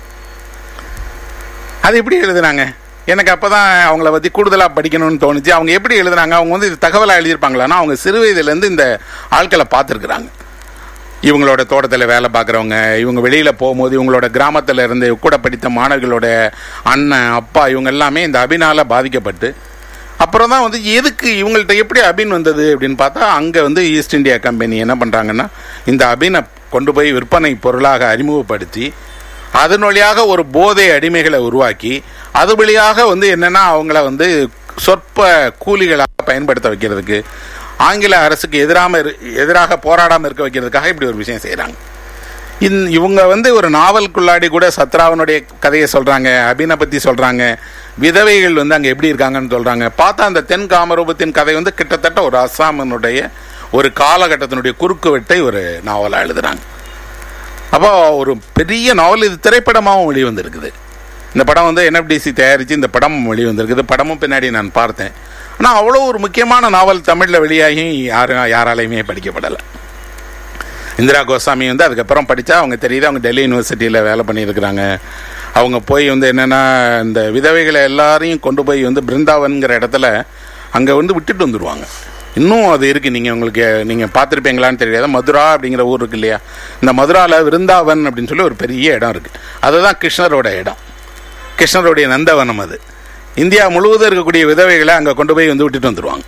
அது எப்படி எழுதுனாங்க எனக்கு அப்பதான் அவங்கள பத்தி கூடுதலா படிக்கணும்னு தோணுச்சு அவங்க எப்படி எழுதுனாங்க அவங்க வந்து இது தகவலா எழுதியிருப்பாங்களான்னா அவங்க சிறு வயதுலேருந்து இந்த ஆட்களை பார்த்துருக்குறாங்க இவங்களோட தோட்டத்தில் வேலை பார்க்குறவங்க இவங்க வெளியில் போகும்போது இவங்களோட கிராமத்தில் இருந்து கூட படித்த மாணவர்களோட அண்ணன் அப்பா இவங்க எல்லாமே இந்த அபினால பாதிக்கப்பட்டு அப்புறம் தான் வந்து எதுக்கு இவங்கள்ட்ட எப்படி அபின் வந்தது அப்படின்னு பார்த்தா அங்கே வந்து ஈஸ்ட் இந்தியா கம்பெனி என்ன பண்ணுறாங்கன்னா இந்த அபினை கொண்டு போய் விற்பனை பொருளாக அறிமுகப்படுத்தி அதன் வழியாக ஒரு போதை அடிமைகளை உருவாக்கி அது வழியாக வந்து என்னன்னா அவங்கள வந்து சொற்ப கூலிகளாக பயன்படுத்த வைக்கிறதுக்கு ஆங்கில அரசுக்கு எதிராம இரு- எதிராக போராடாமல் இருக்க வைக்கிறதுக்காக இப்படி ஒரு விஷயம் செய்கிறாங்க இந் இவங்க வந்து ஒரு நாவலுக்குள்ளாடி கூட சத்ராவனுடைய கதையை சொல்றாங்க அபினை பத்தி சொல்றாங்க விதவைகள் வந்து அங்க எப்படி இருக்காங்கன்னு சொல்றாங்க பார்த்தா அந்த தென் காமரூபத்தின் கதை வந்து கிட்டத்தட்ட ஒரு அஸ்ஸாமினுடைய ஒரு காலகட்டத்தினுடைய குறுக்கு வெட்டை ஒரு நாவலா எழுதுறாங்க அப்போ ஒரு பெரிய நாவல் இது திரைப்படமாகவும் வெளிவந்திருக்குது இந்த படம் வந்து என்எஃப்டிசி தயாரித்து இந்த படம் வெளிவந்திருக்குது படமும் பின்னாடி நான் பார்த்தேன் ஆனால் அவ்வளோ ஒரு முக்கியமான நாவல் தமிழில் வெளியாகி யாரும் யாராலையுமே படிக்கப்படலை இந்திரா கோஸ்வாமி வந்து அதுக்கப்புறம் படித்தா அவங்க தெரியுது அவங்க டெல்லி யூனிவர்சிட்டியில் வேலை பண்ணியிருக்கிறாங்க அவங்க போய் வந்து என்னென்னா இந்த விதவைகளை எல்லாரையும் கொண்டு போய் வந்து பிருந்தாவன்கிற இடத்துல அங்கே வந்து விட்டுட்டு வந்துடுவாங்க இன்னும் அது இருக்குது நீங்கள் உங்களுக்கு நீங்கள் பார்த்துருப்பீங்களான்னு தெரியாது மதுரா அப்படிங்கிற ஊர் இருக்கு இல்லையா இந்த மதுராவில் விருந்தாவன் அப்படின்னு சொல்லி ஒரு பெரிய இடம் இருக்குது அதுதான் கிருஷ்ணரோட இடம் கிருஷ்ணருடைய நந்தவனம் அது இந்தியா முழுவதும் இருக்கக்கூடிய விதவைகளை அங்கே கொண்டு போய் வந்து விட்டுட்டு வந்துடுவாங்க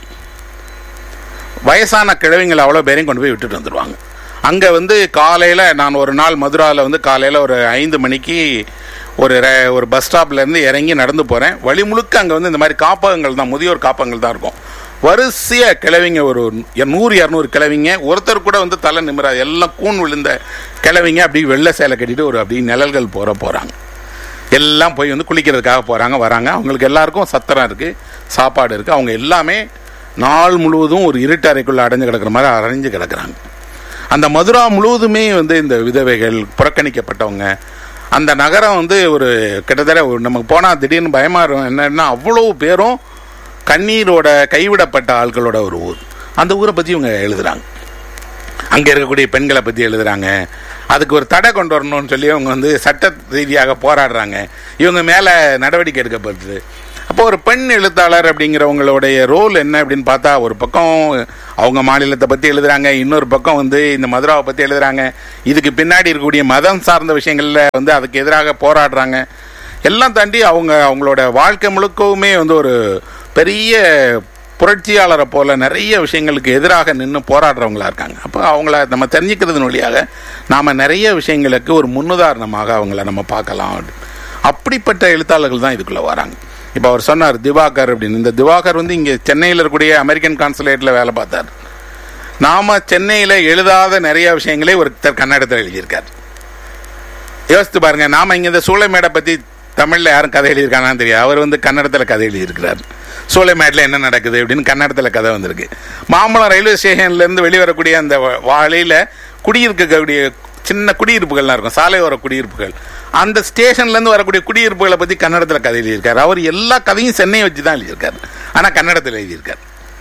வயசான கிழவிங்களை அவ்வளோ பேரையும் கொண்டு போய் விட்டுட்டு வந்துடுவாங்க அங்கே வந்து காலையில் நான் ஒரு நாள் மதுராவில் வந்து காலையில் ஒரு ஐந்து மணிக்கு ஒரு ரெ- ஒரு பஸ் ஸ்டாப்லேருந்து இறங்கி நடந்து போகிறேன் வழி முழுக்க அங்கே வந்து இந்த மாதிரி காப்பகங்கள் தான் முதியோர் காப்பகங்கள் தான் இருக்கும் வரிசையாக கிழவிங்க ஒரு நூறு இரநூறு கிழவிங்க ஒருத்தர் கூட வந்து தலை நிமிராது எல்லாம் கூன் விழுந்த கிழவிங்க அப்படி வெள்ளை சேலை கட்டிட்டு ஒரு அப்படி நிழல்கள் போகிற போகிறாங்க எல்லாம் போய் வந்து குளிக்கிறதுக்காக போகிறாங்க வராங்க அவங்களுக்கு எல்லாருக்கும் சத்திரம் இருக்குது சாப்பாடு இருக்குது அவங்க எல்லாமே நாள் முழுவதும் ஒரு இருட்டு அறைக்குள்ளே அடைஞ்சு கிடக்கிற மாதிரி அடைஞ்சு கிடக்குறாங்க அந்த மதுரா முழுவதுமே வந்து இந்த விதவைகள் புறக்கணிக்கப்பட்டவங்க அந்த நகரம் வந்து ஒரு கிட்டத்தட்ட ஒரு நமக்கு போனால் திடீர்னு பயமாக இருக்கும் என்னன்னா அவ்வளோ பேரும் கண்ணீரோட கைவிடப்பட்ட ஆட்களோட ஒரு ஊர் அந்த ஊரை பற்றி இவங்க எழுதுறாங்க அங்கே இருக்கக்கூடிய பெண்களை பற்றி எழுதுறாங்க அதுக்கு ஒரு தடை கொண்டு வரணும்னு சொல்லி அவங்க வந்து சட்ட ரீதியாக போராடுறாங்க இவங்க மேலே நடவடிக்கை எடுக்கப்படுது அப்போ ஒரு பெண் எழுத்தாளர் அப்படிங்கிறவங்களுடைய ரோல் என்ன அப்படின்னு பார்த்தா ஒரு பக்கம் அவங்க மாநிலத்தை பற்றி எழுதுறாங்க இன்னொரு பக்கம் வந்து இந்த மதுராவை பற்றி எழுதுறாங்க இதுக்கு பின்னாடி இருக்கக்கூடிய மதம் சார்ந்த விஷயங்களில் வந்து அதுக்கு எதிராக போராடுறாங்க எல்லாம் தாண்டி அவங்க அவங்களோட வாழ்க்கை முழுக்கவுமே வந்து ஒரு பெரிய புரட்சியாளரை போல நிறைய விஷயங்களுக்கு எதிராக நின்று போராடுறவங்களா இருக்காங்க அப்போ அவங்கள நம்ம தெரிஞ்சுக்கிறதன் வழியாக நாம் நிறைய விஷயங்களுக்கு ஒரு முன்னுதாரணமாக அவங்கள நம்ம பார்க்கலாம் அப்படி. அப்படிப்பட்ட எழுத்தாளர்கள் தான் இதுக்குள்ளே வராங்க இப்போ அவர் சொன்னார் திவாகர் அப்படின்னு இந்த திவாகர் வந்து இங்கே சென்னையில் இருக்கக்கூடிய அமெரிக்கன் கான்சுலேட்டில் வேலை பார்த்தார் நாம சென்னையில் எழுதாத நிறைய விஷயங்களே ஒருத்தர் கன்னடத்தில் எழுதியிருக்கார் யோசித்து பாருங்க நாம இங்க இந்த சூளைமேடை பத்தி தமிழ்ல யாரும் கதை எழுதியிருக்காங்கன்னு தெரியாது அவர் வந்து கன்னடத்துல கதை எழுதியிருக்கிறார் சோலைமேட்ல என்ன நடக்குது அப்படின்னு கன்னடத்துல கதை வந்திருக்கு மாம்பழம் ரயில்வே ஸ்டேஷன்ல இருந்து வெளிவரக்கூடிய அந்த வ- வழியில குடியிருக்கக்கூடிய சின்ன குடியிருப்புகள்லாம் இருக்கும் சாலையோர குடியிருப்புகள் அந்த ஸ்டேஷன்ல இருந்து வரக்கூடிய குடியிருப்புகளை பத்தி கன்னடத்துல கதை எழுதியிருக்காரு அவர் எல்லா கதையும் சென்னையை வச்சு தான் எழுதியிருக்காரு ஆனா கன்னடத்தில் எழுதியிருக்காரு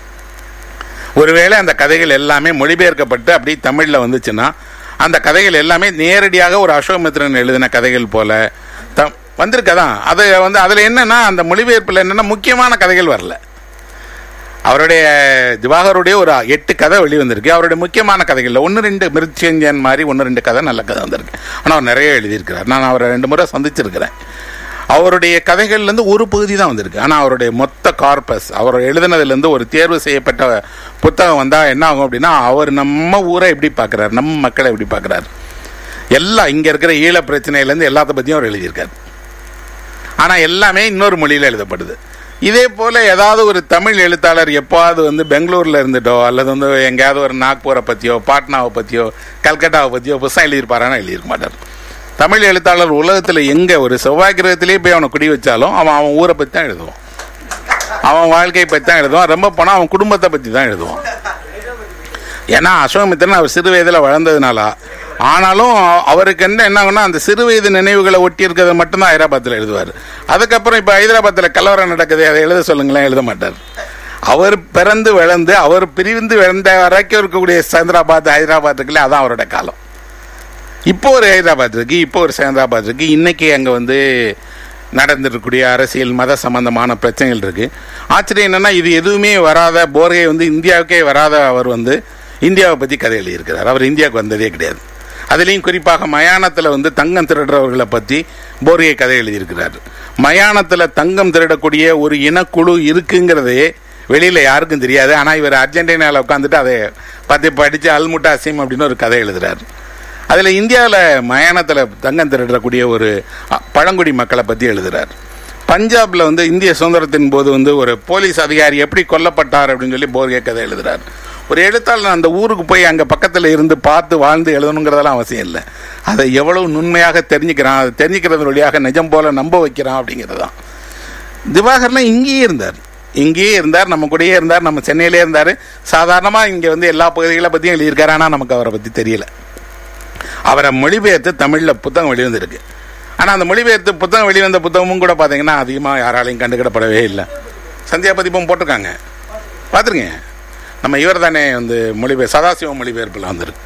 ஒருவேளை அந்த கதைகள் எல்லாமே மொழிபெயர்க்கப்பட்டு அப்படி தமிழ்ல வந்துச்சுன்னா அந்த கதைகள் எல்லாமே நேரடியாக ஒரு அசோகமித்ரன் எழுதின கதைகள் போல தம் வந்திருக்கதான் அது வந்து அதுல என்னன்னா அந்த மொழிபெயர்ப்புல என்னன்னா முக்கியமான கதைகள் வரல அவருடைய திவாகருடைய ஒரு எட்டு கதை வெளிவந்திருக்கு அவருடைய முக்கியமான கதைகள்ல ஒன்று ரெண்டு மிருச்செஞ்சன் மாதிரி ஒன்று ரெண்டு கதை நல்ல கதை வந்திருக்கு ஆனால் அவர் நிறைய எழுதியிருக்கிறார் நான் அவரை ரெண்டு முறை சந்திச்சிருக்கிறேன் அவருடைய கதைகள்லேருந்து ஒரு பகுதி தான் வந்திருக்கு ஆனால் அவருடைய மொத்த கார்பஸ் அவர் எழுதினதுலேருந்து ஒரு தேர்வு செய்யப்பட்ட புத்தகம் வந்தால் என்ன ஆகும் அப்படின்னா அவர் நம்ம ஊரை எப்படி பார்க்குறாரு நம்ம மக்களை எப்படி பார்க்குறாரு எல்லாம் இங்கே இருக்கிற ஈழ பிரச்சனையிலேருந்து எல்லாத்த பற்றியும் அவர் எழுதியிருக்காரு ஆனால் எல்லாமே இன்னொரு மொழியில் எழுதப்படுது இதே போல ஏதாவது ஒரு தமிழ் எழுத்தாளர் எப்பாவது வந்து பெங்களூர்ல இருந்துட்டோ அல்லது வந்து எங்கேயாவது ஒரு நாக்பூரை பற்றியோ பாட்னாவை பற்றியோ கல்கட்டாவை பற்றியோ புதுசாக எழுதியிருப்பாரானா எழுதியிருக்க மாட்டார் தமிழ் எழுத்தாளர் உலகத்தில் எங்கே ஒரு செவ்வாய் கிரகத்திலே போய் அவனை குடி வச்சாலும் அவன் அவன் ஊரை பற்றி தான் எழுதுவான் அவன் வாழ்க்கையை பற்றி தான் எழுதுவான் ரொம்ப போனால் அவன் குடும்பத்தை பற்றி தான் எழுதுவான் ஏன்னா அசோகமித்திரன் அவர் சிறு வயதில் வளர்ந்ததுனால ஆனாலும் அவருக்கு என்ன என்ன ஆகும்னா அந்த சிறு வயது நினைவுகளை ஒட்டி இருக்கிறத மட்டும்தான் ஹைதராபாத்தில் எழுதுவார் அதுக்கப்புறம் இப்போ ஹைதராபாத்தில் கலவரம் நடக்குது அதை எழுத சொல்லுங்களேன் எழுத மாட்டார் அவர் பிறந்து வளர்ந்து அவர் பிரிந்து வளர்ந்த வரைக்கும் இருக்கக்கூடிய சேந்திராபாத் ஹைதராபாத் இருக்குல்ல அதான் அவரோட காலம் இப்போ ஒரு ஹைதராபாத் இருக்கு இப்போ ஒரு சேந்திராபாத் இருக்கு இன்னைக்கு அங்கே வந்து நடந்திருக்கக்கூடிய அரசியல் மத சம்பந்தமான பிரச்சனைகள் இருக்கு ஆச்சரியம் என்னன்னா இது எதுவுமே வராத போர்கை வந்து இந்தியாவுக்கே வராத அவர் வந்து இந்தியாவை பற்றி கதை எழுதியிருக்கிறார் அவர் இந்தியாவுக்கு வந்ததே கிடையாது அதுலேயும் குறிப்பாக மயானத்தில் வந்து தங்கம் திருடுறவர்களை பற்றி போர்கை கதை எழுதியிருக்கிறார் மயானத்தில் தங்கம் திருடக்கூடிய ஒரு இனக்குழு இருக்குங்கிறதே வெளியில் யாருக்கும் தெரியாது ஆனால் இவர் அர்ஜென்டினாவில் உட்காந்துட்டு அதை பற்றி படித்து அல்முட்டா அசீம் அப்படின்னு ஒரு கதை எழுதுறாரு அதில் இந்தியாவில் மயானத்தில் தங்கம் திருடக்கூடிய ஒரு அ, பழங்குடி மக்களை பற்றி எழுதுறார் பஞ்சாப்ல வந்து இந்திய சுதந்திரத்தின் போது வந்து ஒரு போலீஸ் அதிகாரி எப்படி கொல்லப்பட்டார் அப்படின்னு சொல்லி போர்கே கதை எழுதுறார் ஒரு எழுத்தாளர் அந்த ஊருக்கு போய் அங்கே பக்கத்தில் இருந்து பார்த்து வாழ்ந்து எழுதணுங்கிறதெல்லாம் அவசியம் இல்லை அதை எவ்வளவு நுண்மையாக தெரிஞ்சுக்கிறான் அதை தெரிஞ்சுக்கிறது வழியாக நிஜம் போல நம்ப வைக்கிறான் அப்படிங்கிறது தான் திவாகர்லாம் இங்கேயே இருந்தார் இங்கேயே இருந்தார் நம்ம கூடயே இருந்தார் நம்ம சென்னையிலே இருந்தார் சாதாரணமாக இங்கே வந்து எல்லா பகுதிகளை பற்றியும் எழுதியிருக்காரு ஆனால் நமக்கு அவரை பற்றி தெரியல அவரை மொழிபெயர்த்து தமிழில் புத்தகம் வெளிவந்திருக்கு ஆனால் அந்த மொழிபெயர்த்து புத்தகம் வெளிவந்த புத்தகமும் கூட பார்த்தீங்கன்னா அதிகமாக யாராலையும் கண்டுக்கிடப்படவே இல்லை சந்தியா பதிப்பும் போட்டிருக்காங்க பார்த்துருங்க நம்ம இவர் தானே வந்து மொழிபெயர் சதாசிவம் மொழிபெயர்ப்பில் வந்திருக்கு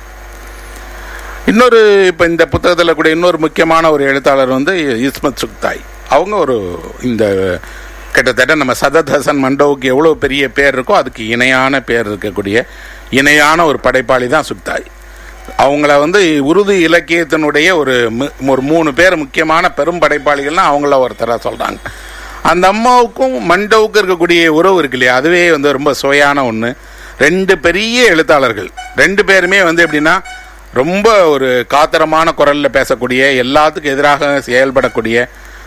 இன்னொரு இப்போ இந்த புத்தகத்தில் கூட இன்னொரு முக்கியமான ஒரு எழுத்தாளர் வந்து இஸ்மத் சுக்தாய் அவங்க ஒரு இந்த கிட்டத்தட்ட நம்ம சதத் ஹசன் மண்டோவுக்கு எவ்வளோ பெரிய பேர் இருக்கோ அதுக்கு இணையான பேர் இருக்கக்கூடிய இணையான ஒரு படைப்பாளி தான் சுக்தாய் அவங்கள வந்து உருது இலக்கியத்தினுடைய ஒரு மு- ஒரு மூணு பேர் முக்கியமான பெரும் படைப்பாளிகள்னா அவங்கள ஒருத்தராக சொல்கிறாங்க அந்த அம்மாவுக்கும் மண்டோவுக்கும் இருக்கக்கூடிய உறவு இருக்கு இல்லையா அதுவே வந்து ரொம்ப சுவையான ஒன்று ரெண்டு பெரிய எழுத்தாளர்கள் ரெண்டு பேருமே வந்து எப்படின்னா ரொம்ப ஒரு காத்திரமான குரலில் பேசக்கூடிய எல்லாத்துக்கும் எதிராக செயல்படக்கூடிய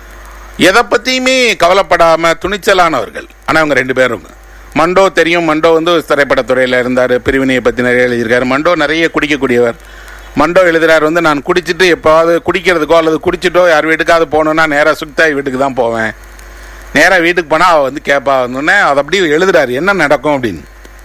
எதை பற்றியுமே கவலைப்படாமல் துணிச்சலானவர்கள் ஆனால் அவங்க ரெண்டு பேரும் மண்டோ தெரியும் மண்டோ வந்து திரைப்படத்துறையில் இருந்தார் பிரிவினையை பற்றி நிறைய எழுதியிருக்காரு மண்டோ நிறைய குடிக்கக்கூடியவர் மண்டோ எழுதுறாரு வந்து நான் குடிச்சிட்டு எப்போவாவது குடிக்கிறதுக்கோ அல்லது குடிச்சிட்டோ யார் வீட்டுக்காவது போகணுன்னா நேராக சுக்தாய் வீட்டுக்கு தான் போவேன் நேராக வீட்டுக்கு போனால் அவள் வந்து கேட்பா வந்தோடனே அதை அப்படியே எழுதுறாரு என்ன நடக்கும் அப்படின்னு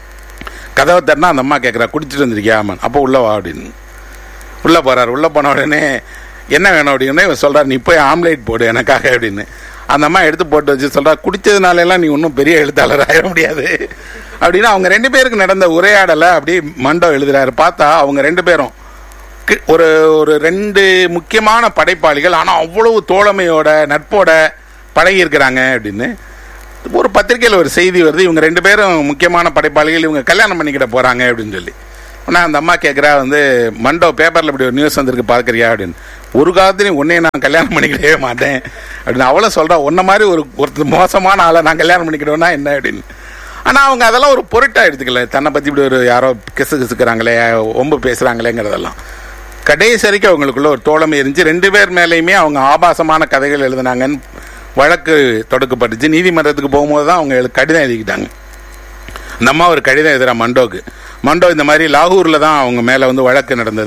கதவை தட்டினா அந்த அம்மா கேட்குறா குடிச்சிட்டு வந்திருக்கியா ஆமாம் அப்போ உள்ள வா அப்படின்னு உள்ளே போகிறார் உள்ளே போன உடனே என்ன வேணும் அப்படின்னு இவர் சொல்கிறார் நீ போய் ஆம்லேட் போடு எனக்காக அப்படின்னு அந்த அம்மா எடுத்து போட்டு வச்சு சொல்கிறா குடிச்சதுனால எல்லாம் நீ ஒன்றும் பெரிய எழுத்தாளர் ஆயிட முடியாது அப்படின்னு அவங்க ரெண்டு பேருக்கு நடந்த உரையாடலை அப்படி மண்டோ எழுதுறாரு பார்த்தா அவங்க ரெண்டு பேரும் கி- ஒரு ஒரு ரெண்டு முக்கியமான படைப்பாளிகள் ஆனால் அவ்வளவு தோழமையோட நட்போட பழகி இருக்கிறாங்க அப்படின்னு ஒரு பத்திரிக்கையில் ஒரு செய்தி வருது இவங்க ரெண்டு பேரும் முக்கியமான படைப்பாளிகள் இவங்க கல்யாணம் பண்ணிக்கிட போகிறாங்க அப்படின்னு சொல்லி ஆனால் அந்த அம்மா கேட்குறா வந்து மண்டோ பேப்பரில் இப்படி ஒரு நியூஸ் வந்திருக்கு பார்க்குறியா அப்படின்னு ஒரு காலத்துலையும் உன்னைய நான் கல்யாணம் பண்ணிக்கிடவே மாட்டேன் அப்படின்னு அவளும் சொல்கிறா உன்ன மாதிரி ஒரு ஒருத்தர் மோசமான ஆளை நான் கல்யாணம் பண்ணிக்கிடுவேன்னா என்ன அப்படின்னு ஆனால் அவங்க அதெல்லாம் ஒரு பொருட்டாக எடுத்துக்கல தன்னை பற்றி இப்படி ஒரு யாரோ கிசு கிசுக்கிறாங்களே ஒம்பு பேசுகிறாங்களேங்கிறதெல்லாம் கடைசி வரைக்கும் அவங்களுக்குள்ள ஒரு தோழமை இருந்துச்சு ரெண்டு பேர் மேலேயுமே அவங்க ஆபாசமான கதைகள் எழுதுனாங்கன்னு வழக்கு தொடுக்கப்பட்டுச்சு நீதிமன்றத்துக்கு போகும்போது தான் அவங்க எழு- கடிதம் எழுதிக்கிட்டாங்க இந்த அம்மா ஒரு கடிதம் எழுதுறா மண்டோக்கு மண்டோ இந்த மாதிரி லாகூரில் தான் அவங்க மேலே வந்து வழக்கு நடந்தது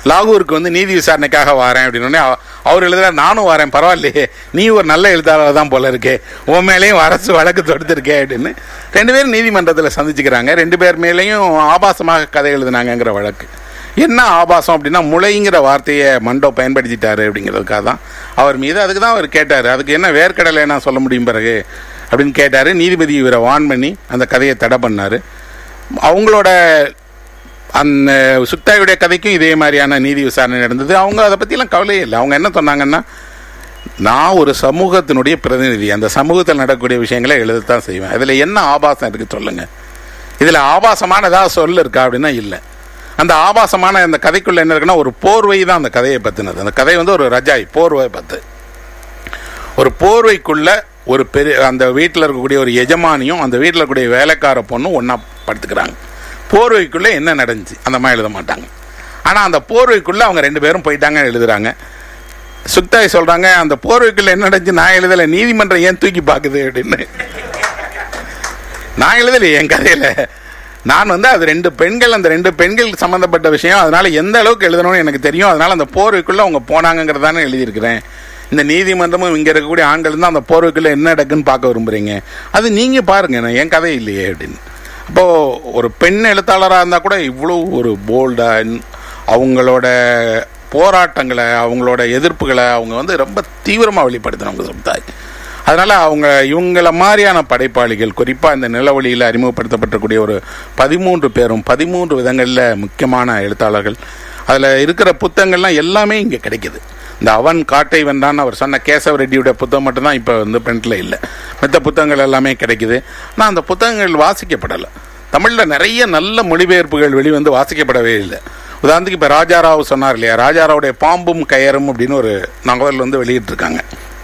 லாகூருக்கு வந்து நீதி விசாரணைக்காக வரேன் அப்படின்னு அவர் எழுதுற நானும் வரேன் பரவாயில்லையே நீ ஒரு நல்ல எழுத்தாளர் தான் போல இருக்கே உன் மேலேயும் அரசு வழக்கு தொடுத்திருக்கே அப்படின்னு ரெண்டு பேரும் நீதிமன்றத்தில் சந்திச்சுக்கிறாங்க ரெண்டு பேர் மேலேயும் ஆபாசமாக கதை எழுதுனாங்கங்கிற வழக்கு என்ன ஆபாசம் அப்படின்னா முளைங்கிற வார்த்தையை மண்டோ பயன்படுத்திட்டாரு அப்படிங்கிறதுக்காக தான் அவர் மீது அதுக்கு தான் அவர் கேட்டார் அதுக்கு என்ன வேர்க்கடலை நான் சொல்ல முடியும் பிறகு அப்படின்னு கேட்டார் நீதிபதி இவரை வான் பண்ணி அந்த கதையை தடை பண்ணார் அவங்களோட அந்த சுக்தாயுடைய கதைக்கும் இதே மாதிரியான நீதி விசாரணை நடந்தது அவங்க அதை பற்றிலாம் கவலையே இல்லை அவங்க என்ன சொன்னாங்கன்னா நான் ஒரு சமூகத்தினுடைய பிரதிநிதி அந்த சமூகத்தில் நடக்கக்கூடிய விஷயங்களை எழுதத்தான் செய்வேன் அதில் என்ன ஆபாசம் இருக்கு சொல்லுங்க இதில் ஆபாசமான ஏதாவது சொல் இருக்கா அப்படின்னா இல்லை அந்த ஆபாசமான அந்த கதைக்குள்ள என்ன இருக்குன்னா ஒரு போர்வை தான் அந்த கதையை பற்றினது அந்த கதை வந்து ஒரு ரஜாய் போர்வை பத்து ஒரு போர்வைக்குள்ள ஒரு பெரிய அந்த வீட்டில் இருக்கக்கூடிய ஒரு எஜமானியும் அந்த வீட்டில் இருக்கக்கூடிய வேலைக்கார பொண்ணும் ஒன்றா படுத்துக்கிறாங்க போர்வைக்குள்ளே என்ன நடந்துச்சு அந்த மாதிரி எழுத மாட்டாங்க ஆனால் அந்த போர்வைக்குள்ளே அவங்க ரெண்டு பேரும் போயிட்டாங்க எழுதுறாங்க சுக்தாய் சொல்கிறாங்க அந்த போர்வைக்குள்ளே என்ன நடந்துச்சு நான் எழுதலை நீதிமன்றம் ஏன் தூக்கி பார்க்குது அப்படின்னு நான் எழுதலை என் கதையில் நான் வந்து அது ரெண்டு பெண்கள் அந்த ரெண்டு பெண்கள் சம்மந்தப்பட்ட விஷயம் அதனால எந்த அளவுக்கு எழுதணும்னு எனக்கு தெரியும் அதனால அந்த போர்வைக்குள்ளே அவங்க போனாங்கிறதானே எழுதியிருக்கிறேன் இந்த நீதிமன்றமும் இங்கே இருக்கக்கூடிய ஆண்கள் தான் அந்த போர்வைக்குள்ளே என்ன நடக்குன்னு பார்க்க விரும்புகிறீங்க அது நீங்கள் பாருங்க நான் என் கதை இல்லையே அப்படின்னு அப்போது ஒரு பெண் எழுத்தாளராக இருந்தால் கூட இவ்வளோ ஒரு போல்டாக அவங்களோட போராட்டங்களை அவங்களோட எதிர்ப்புகளை அவங்க வந்து ரொம்ப தீவிரமாக வெளிப்படுத்தினவங்க சமுதாய் அதனால் அவங்க இவங்கள மாதிரியான படைப்பாளிகள் குறிப்பாக இந்த நிலவழியில் அறிமுகப்படுத்தப்பட்டக்கூடிய ஒரு பதிமூன்று பேரும் பதிமூன்று விதங்களில் முக்கியமான எழுத்தாளர்கள் அதில் இருக்கிற புத்தகங்கள்லாம் எல்லாமே இங்கே கிடைக்குது இந்த அவன் காட்டை வென்றான் அவர் சொன்ன கேசவ ரெட்டியுடைய புத்தகம் மட்டும்தான் இப்போ வந்து பிரிண்டில் இல்லை மற்ற புத்தகங்கள் எல்லாமே கிடைக்குது ஆனால் அந்த புத்தகங்கள் வாசிக்கப்படலை தமிழில் நிறைய நல்ல மொழிபெயர்ப்புகள் வெளிவந்து வாசிக்கப்படவே இல்லை உதாரணத்துக்கு இப்போ ராஜாராவ் சொன்னார் இல்லையா ராஜாராவுடைய பாம்பும் கயரும் அப்படின்னு ஒரு நாவல் வந்து வெளியிட்டிருக்காங்க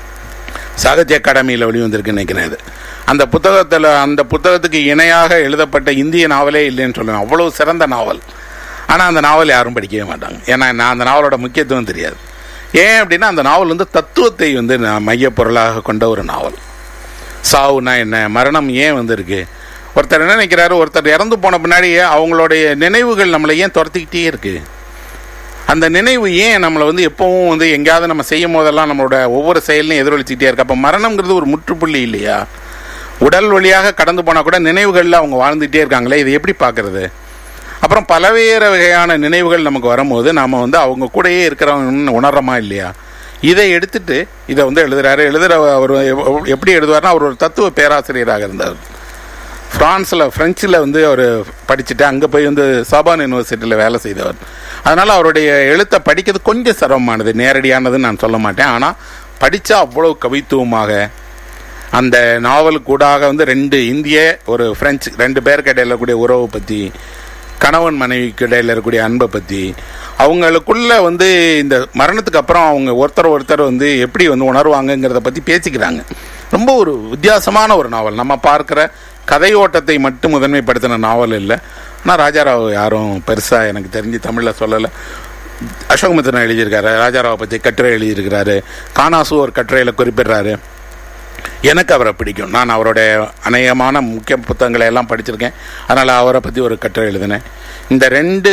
சாகித்ய அகாடமியில் வெளிவந்திருக்கு நினைக்கிறேன் இது அந்த புத்தகத்தில் அந்த புத்தகத்துக்கு இணையாக எழுதப்பட்ட இந்திய நாவலே இல்லைன்னு சொல்லுவேன் அவ்வளோ சிறந்த நாவல் ஆனால் அந்த நாவல் யாரும் படிக்கவே மாட்டாங்க ஏன்னா நான் அந்த நாவலோட முக்கியத்துவம் தெரியாது ஏன் அப்படின்னா அந்த நாவல் வந்து தத்துவத்தை வந்து மைய பொருளாக கொண்ட ஒரு நாவல் சாவுனா என்ன மரணம் ஏன் வந்து இருக்கு ஒருத்தர் என்ன நினைக்கிறாரு ஒருத்தர் இறந்து போன பின்னாடியே அவங்களுடைய நினைவுகள் நம்மளை ஏன் துரத்திக்கிட்டே இருக்கு அந்த நினைவு ஏன் நம்மளை வந்து எப்பவும் வந்து எங்கேயாவது நம்ம செய்யும் போதெல்லாம் நம்மளோட ஒவ்வொரு செயலையும் எதிரொலிச்சுக்கிட்டே இருக்கு அப்போ மரணம்ங்கிறது ஒரு முற்றுப்புள்ளி இல்லையா உடல் வழியாக கடந்து போனால் கூட நினைவுகளில் அவங்க வாழ்ந்துகிட்டே இருக்காங்களே இதை எப்படி பார்க்கறது அப்புறம் பலவேறு வகையான நினைவுகள் நமக்கு வரும்போது நாம் வந்து அவங்க கூடயே இருக்கிறவங்க உணர்றோமா இல்லையா இதை எடுத்துட்டு இதை வந்து எழுதுறாரு எழுதுகிற அவர் எப்படி எழுதுவார்னா அவர் ஒரு தத்துவ பேராசிரியராக இருந்தார் ஃப்ரான்ஸில் ஃப்ரெஞ்சில் வந்து அவர் படிச்சுட்டு அங்கே போய் வந்து சபான் யூனிவர்சிட்டியில் வேலை செய்தவர் அதனால் அவருடைய எழுத்தை படிக்கிறது கொஞ்சம் சிரமமானது நேரடியானதுன்னு நான் சொல்ல மாட்டேன் ஆனால் படித்தா அவ்வளோ கவித்துவமாக அந்த நாவலுக்கூடாக வந்து ரெண்டு இந்திய ஒரு ஃப்ரெஞ்சு ரெண்டு பேருக்கு இடையில இருக்கக்கூடிய உறவை பற்றி கணவன் மனைவிக்கு இடையில இருக்கக்கூடிய அன்பை பற்றி அவங்களுக்குள்ள வந்து இந்த மரணத்துக்கு அப்புறம் அவங்க ஒருத்தர் ஒருத்தர் வந்து எப்படி வந்து உணர்வாங்கங்கிறத பற்றி பேசிக்கிறாங்க ரொம்ப ஒரு வித்தியாசமான ஒரு நாவல் நம்ம பார்க்குற கதை ஓட்டத்தை மட்டும் முதன்மைப்படுத்தின நாவல் இல்லை ஆனால் ராஜாராவ் யாரும் பெருசாக எனக்கு தெரிஞ்சு தமிழில் சொல்லலை அசோகமித்திரன் எழுதியிருக்காரு ராஜாராவை பற்றி கட்டுரை எழுதியிருக்கிறாரு கானாசு ஒரு கட்டுரையில் குறிப்பிடுறாரு எனக்கு அவரை பிடிக்கும் நான் அவருடைய அநேகமான முக்கிய புத்தகங்களை எல்லாம் படிச்சிருக்கேன் அதனால் அவரை பற்றி ஒரு கட்டுரை எழுதினேன் இந்த ரெண்டு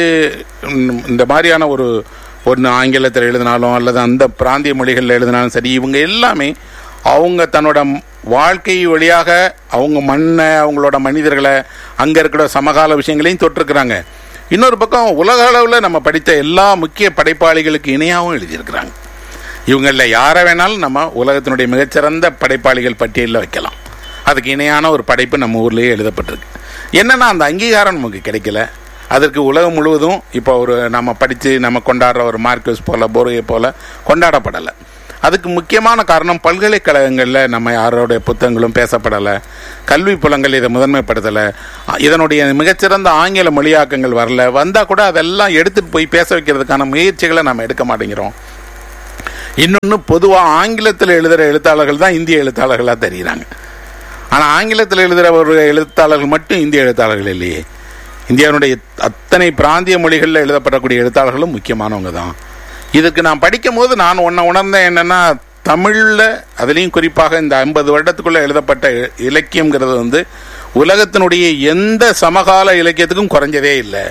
இந்த மாதிரியான ஒரு ஒன்று ஆங்கிலத்தில் எழுதினாலும் அல்லது அந்த பிராந்திய மொழிகளில் எழுதினாலும் சரி இவங்க எல்லாமே அவங்க தன்னோட வாழ்க்கை வழியாக அவங்க மண்ணை அவங்களோட மனிதர்களை அங்கே இருக்கிற சமகால விஷயங்களையும் தொட்டிருக்கிறாங்க இன்னொரு பக்கம் உலக அளவில் நம்ம படித்த எல்லா முக்கிய படைப்பாளிகளுக்கு இணையாகவும் எழுதியிருக்கிறாங்க இவங்களில் யாரை வேணாலும் நம்ம உலகத்தினுடைய மிகச்சிறந்த படைப்பாளிகள் பட்டியலில் வைக்கலாம் அதுக்கு இணையான ஒரு படைப்பு நம்ம ஊர்லேயே எழுதப்பட்டிருக்கு என்னன்னா அந்த அங்கீகாரம் நமக்கு கிடைக்கல அதற்கு உலகம் முழுவதும் இப்போ ஒரு நம்ம படித்து நம்ம கொண்டாடுற ஒரு மார்க்கஸ் போல போர்கே போல கொண்டாடப்படலை அதுக்கு முக்கியமான காரணம் பல்கலைக்கழகங்களில் நம்ம யாரோடைய புத்தகங்களும் பேசப்படலை கல்வி புலங்கள் இதை முதன்மைப்படுத்தலை இதனுடைய மிகச்சிறந்த ஆங்கில மொழியாக்கங்கள் வரல வந்தால் கூட அதெல்லாம் எடுத்துகிட்டு போய் பேச வைக்கிறதுக்கான முயற்சிகளை நம்ம எடுக்க மாட்டேங்கிறோம் இன்னொன்று பொதுவாக ஆங்கிலத்தில் எழுதுகிற எழுத்தாளர்கள் தான் இந்திய எழுத்தாளர்களாக தெரிகிறாங்க ஆனால் ஆங்கிலத்தில் எழுதுகிற ஒரு எழுத்தாளர்கள் மட்டும் இந்திய எழுத்தாளர்கள் இல்லையே இந்தியாவுடைய அத்தனை பிராந்திய மொழிகளில் எழுதப்படக்கூடிய எழுத்தாளர்களும் முக்கியமானவங்க தான் இதுக்கு நான் படிக்கும் போது நான் ஒன்றை உணர்ந்தேன் என்னென்னா தமிழில் அதுலேயும் குறிப்பாக இந்த ஐம்பது வருடத்துக்குள்ளே எழுதப்பட்ட இலக்கியங்கிறது வந்து உலகத்தினுடைய எந்த சமகால இலக்கியத்துக்கும் குறைஞ்சதே இல்லை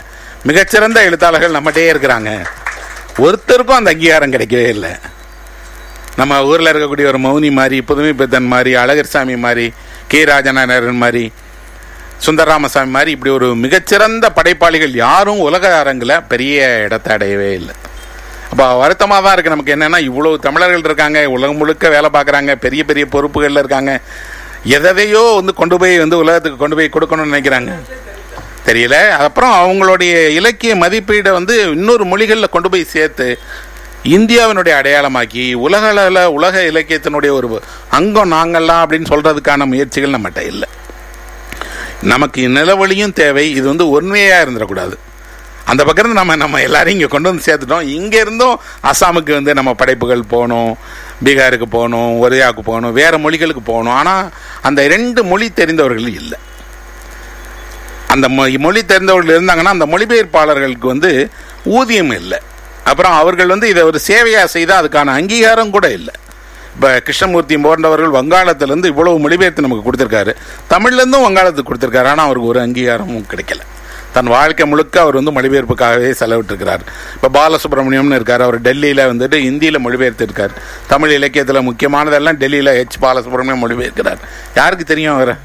மிகச்சிறந்த எழுத்தாளர்கள் நம்மகிட்டயே இருக்கிறாங்க ஒருத்தருக்கும் அந்த அங்கீகாரம் கிடைக்கவே இல்லை நம்ம ஊரில் இருக்கக்கூடிய ஒரு மௌனி மாதிரி புதுமை பித்தன் மாதிரி அழகர்சாமி மாதிரி கே ராஜநாதன் மாதிரி சுந்தரராமசாமி மாதிரி இப்படி ஒரு மிகச்சிறந்த படைப்பாளிகள் யாரும் உலக அரங்கில் பெரிய இடத்தை அடையவே இல்லை அப்போ வருத்தமாக தான் இருக்குது நமக்கு என்னென்னா இவ்வளோ தமிழர்கள் இருக்காங்க உலகம் முழுக்க வேலை பார்க்குறாங்க பெரிய பெரிய பொறுப்புகளில் இருக்காங்க எதையோ வந்து கொண்டு போய் வந்து உலகத்துக்கு கொண்டு போய் கொடுக்கணும்னு நினைக்கிறாங்க தெரியல அப்புறம் அவங்களுடைய இலக்கிய மதிப்பீடை வந்து இன்னொரு மொழிகளில் கொண்டு போய் சேர்த்து இந்தியாவினுடைய அடையாளமாக்கி உலக அளவில் உலக இலக்கியத்தினுடைய ஒரு அங்கம் நாங்கள்லாம் அப்படின்னு சொல்கிறதுக்கான முயற்சிகள் நம்மகிட்ட இல்லை நமக்கு நிலவழியும் தேவை இது வந்து உண்மையாக இருந்துடக்கூடாது அந்த பக்கம் இருந்து நம்ம நம்ம எல்லாரையும் இங்கே கொண்டு வந்து சேர்த்துட்டோம் இங்கே இருந்தும் அஸ்ஸாமுக்கு வந்து நம்ம படைப்புகள் போகணும் பீகாருக்கு போகணும் ஒரியாவுக்கு போகணும் வேறு மொழிகளுக்கு போகணும் ஆனால் அந்த ரெண்டு மொழி தெரிந்தவர்கள் இல்லை அந்த மொ- மொழி தெரிந்தவர்கள் இருந்தாங்கன்னா அந்த மொழிபெயர்ப்பாளர்களுக்கு வந்து ஊதியம் இல்லை அப்புறம் அவர்கள் வந்து இதை ஒரு சேவையாக செய்தால் அதுக்கான அங்கீகாரம் கூட இல்லை இப்போ கிருஷ்ணமூர்த்தி போன்றவர்கள் வங்காளத்திலேருந்து இவ்வளவு மொழிபெயர்த்து நமக்கு கொடுத்துருக்காரு தமிழ்லேருந்தும் வங்காளத்துக்கு கொடுத்துருக்காரு ஆனால் அவருக்கு ஒரு அங்கீகாரமும் கிடைக்கல தன் வாழ்க்கை முழுக்க அவர் வந்து மொழிபெயர்ப்புக்காகவே செலவிட்டிருக்கிறார் இப்போ பாலசுப்ரமணியம்னு இருக்கார் அவர் டெல்லியில் வந்துட்டு இந்தியில் மொழிபெயர்த்து இருக்கார் தமிழ் இலக்கியத்தில் முக்கியமானதெல்லாம் டெல்லியில் ஹெச் பாலசுப்ரமணியம் மொழிபெயர்க்கிறார் யாருக்கு தெரியும் அவரை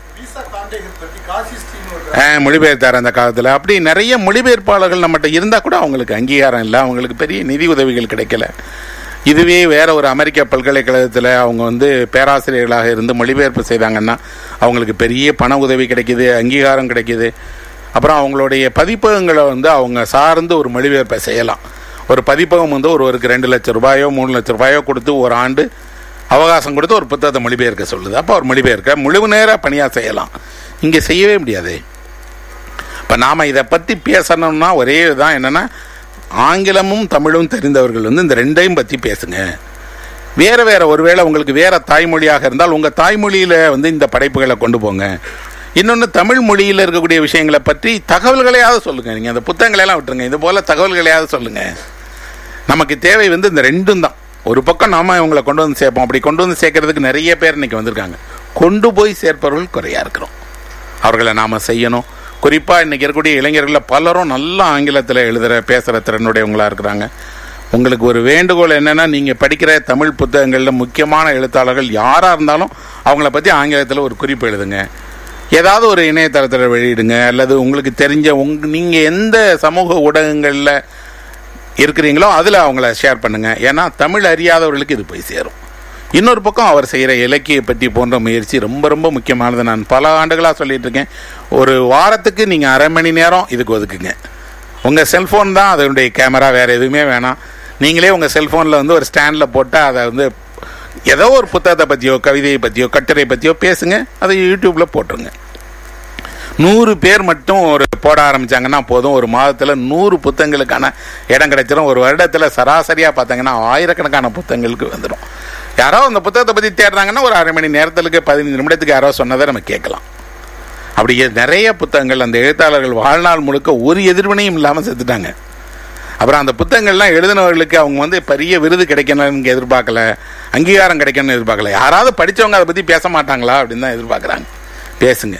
ஆ, மொழிபெயர்த்தார் அந்த காலத்தில் அப்படி நிறைய மொழிபெயர்ப்பாளர்கள் நம்மகிட்ட இருந்தால் கூட அவங்களுக்கு அங்கீகாரம் இல்லை அவங்களுக்கு பெரிய நிதி உதவிகள் கிடைக்கல இதுவே வேற ஒரு அமெரிக்க பல்கலைக்கழகத்தில் அவங்க வந்து பேராசிரியர்களாக இருந்து மொழிபெயர்ப்பு செய்தாங்கன்னா அவங்களுக்கு பெரிய பண உதவி கிடைக்குது அங்கீகாரம் கிடைக்குது அப்புறம் அவங்களுடைய பதிப்பகங்களை வந்து அவங்க சார்ந்து ஒரு மொழிபெயர்ப்பை செய்யலாம் ஒரு பதிப்பகம் வந்து ஒருவருக்கு ரெண்டு லட்சம் ரூபாயோ மூணு லட்சம் ரூபாயோ கொடுத்து ஒரு ஆண்டு அவகாசம் கொடுத்து ஒரு புத்தகத்தை மொழிபெயர்க்க சொல்லுது அப்போ அவர் மொழிபெயர்க்க முழு நேர பணியாக செய்யலாம் இங்கே செய்யவே முடியாது இப்போ நாம் இதை பற்றி பேசணும்னா ஒரே இதுதான் என்னென்னா ஆங்கிலமும் தமிழும் தெரிந்தவர்கள் வந்து இந்த ரெண்டையும் பற்றி பேசுங்க வேறு வேறு ஒருவேளை உங்களுக்கு வேறு தாய்மொழியாக இருந்தால் உங்கள் தாய்மொழியில் வந்து இந்த படைப்புகளை கொண்டு போங்க இன்னொன்று தமிழ் மொழியில் இருக்கக்கூடிய விஷயங்களை பற்றி தகவல்களையாவது சொல்லுங்கள் நீங்கள் அந்த புத்தகங்களையெல்லாம் விட்டுருங்க இது போல் தகவல்களையாவது சொல்லுங்கள் நமக்கு தேவை வந்து இந்த ரெண்டும் தான் ஒரு பக்கம் நாம இவங்களை கொண்டு வந்து சேர்ப்போம் அப்படி கொண்டு வந்து சேர்க்கறதுக்கு நிறைய பேர் இன்னைக்கு வந்திருக்காங்க கொண்டு போய் சேர்ப்பவர்கள் குறையா இருக்கிறோம் அவர்களை நாம செய்யணும் குறிப்பாக இன்னைக்கு இருக்கக்கூடிய இளைஞர்களில் பலரும் நல்ல ஆங்கிலத்தில் எழுதுகிற பேசுகிற திறனுடையவங்களா இருக்கிறாங்க உங்களுக்கு ஒரு வேண்டுகோள் என்னன்னா நீங்கள் படிக்கிற தமிழ் புத்தகங்களில் முக்கியமான எழுத்தாளர்கள் யாராக இருந்தாலும் அவங்கள பற்றி ஆங்கிலத்தில் ஒரு குறிப்பு எழுதுங்க ஏதாவது ஒரு இணையதளத்தில் வெளியிடுங்க அல்லது உங்களுக்கு தெரிஞ்ச உங் நீங்கள் எந்த சமூக ஊடகங்களில் இருக்கிறீங்களோ அதில் அவங்கள ஷேர் பண்ணுங்க ஏன்னா தமிழ் அறியாதவர்களுக்கு இது போய் சேரும் இன்னொரு பக்கம் அவர் செய்கிற இலக்கிய பற்றி போன்ற முயற்சி ரொம்ப ரொம்ப முக்கியமானது நான் பல ஆண்டுகளாக சொல்லிட்டு இருக்கேன் ஒரு வாரத்துக்கு நீங்கள் அரை மணி நேரம் இதுக்கு ஒதுக்குங்க உங்கள் செல்ஃபோன் தான் அதனுடைய கேமரா வேறு எதுவுமே வேணாம் நீங்களே உங்கள் செல்ஃபோனில் வந்து ஒரு ஸ்டாண்டில் போட்டால் அதை வந்து ஏதோ ஒரு புத்தகத்தை பற்றியோ கவிதையை பற்றியோ கட்டுரை பற்றியோ பேசுங்க அதை யூடியூப்பில் போட்டுருங்க நூறு பேர் மட்டும் ஒரு போட ஆரம்பிச்சாங்கன்னா போதும் ஒரு மாதத்தில் நூறு புத்தகங்களுக்கான இடம் கிடைச்சிரும் ஒரு வருடத்தில் சராசரியாக பார்த்தாங்கன்னா ஆயிரக்கணக்கான புத்தகங்களுக்கு வந்துடும் யாரோ அந்த புத்தகத்தை பற்றி தேடுறாங்கன்னா ஒரு அரை மணி நேரத்துக்கு பதினஞ்சு நிமிடத்துக்கு யாரோ சொன்னதை நம்ம கேட்கலாம் அப்படி நிறைய புத்தகங்கள் அந்த எழுத்தாளர்கள் வாழ்நாள் முழுக்க ஒரு எதிர்வினையும் இல்லாமல் செத்துட்டாங்க அப்புறம் அந்த புத்தகங்கள்லாம் எழுதினவர்களுக்கு அவங்க வந்து பெரிய விருது கிடைக்கணும்னு எதிர்பார்க்கல அங்கீகாரம் கிடைக்கணும்னு எதிர்பார்க்கல யாராவது படித்தவங்க அதை பற்றி பேச மாட்டாங்களா அப்படின்னு தான் எதிர்பார்க்குறாங்க பேசுங்க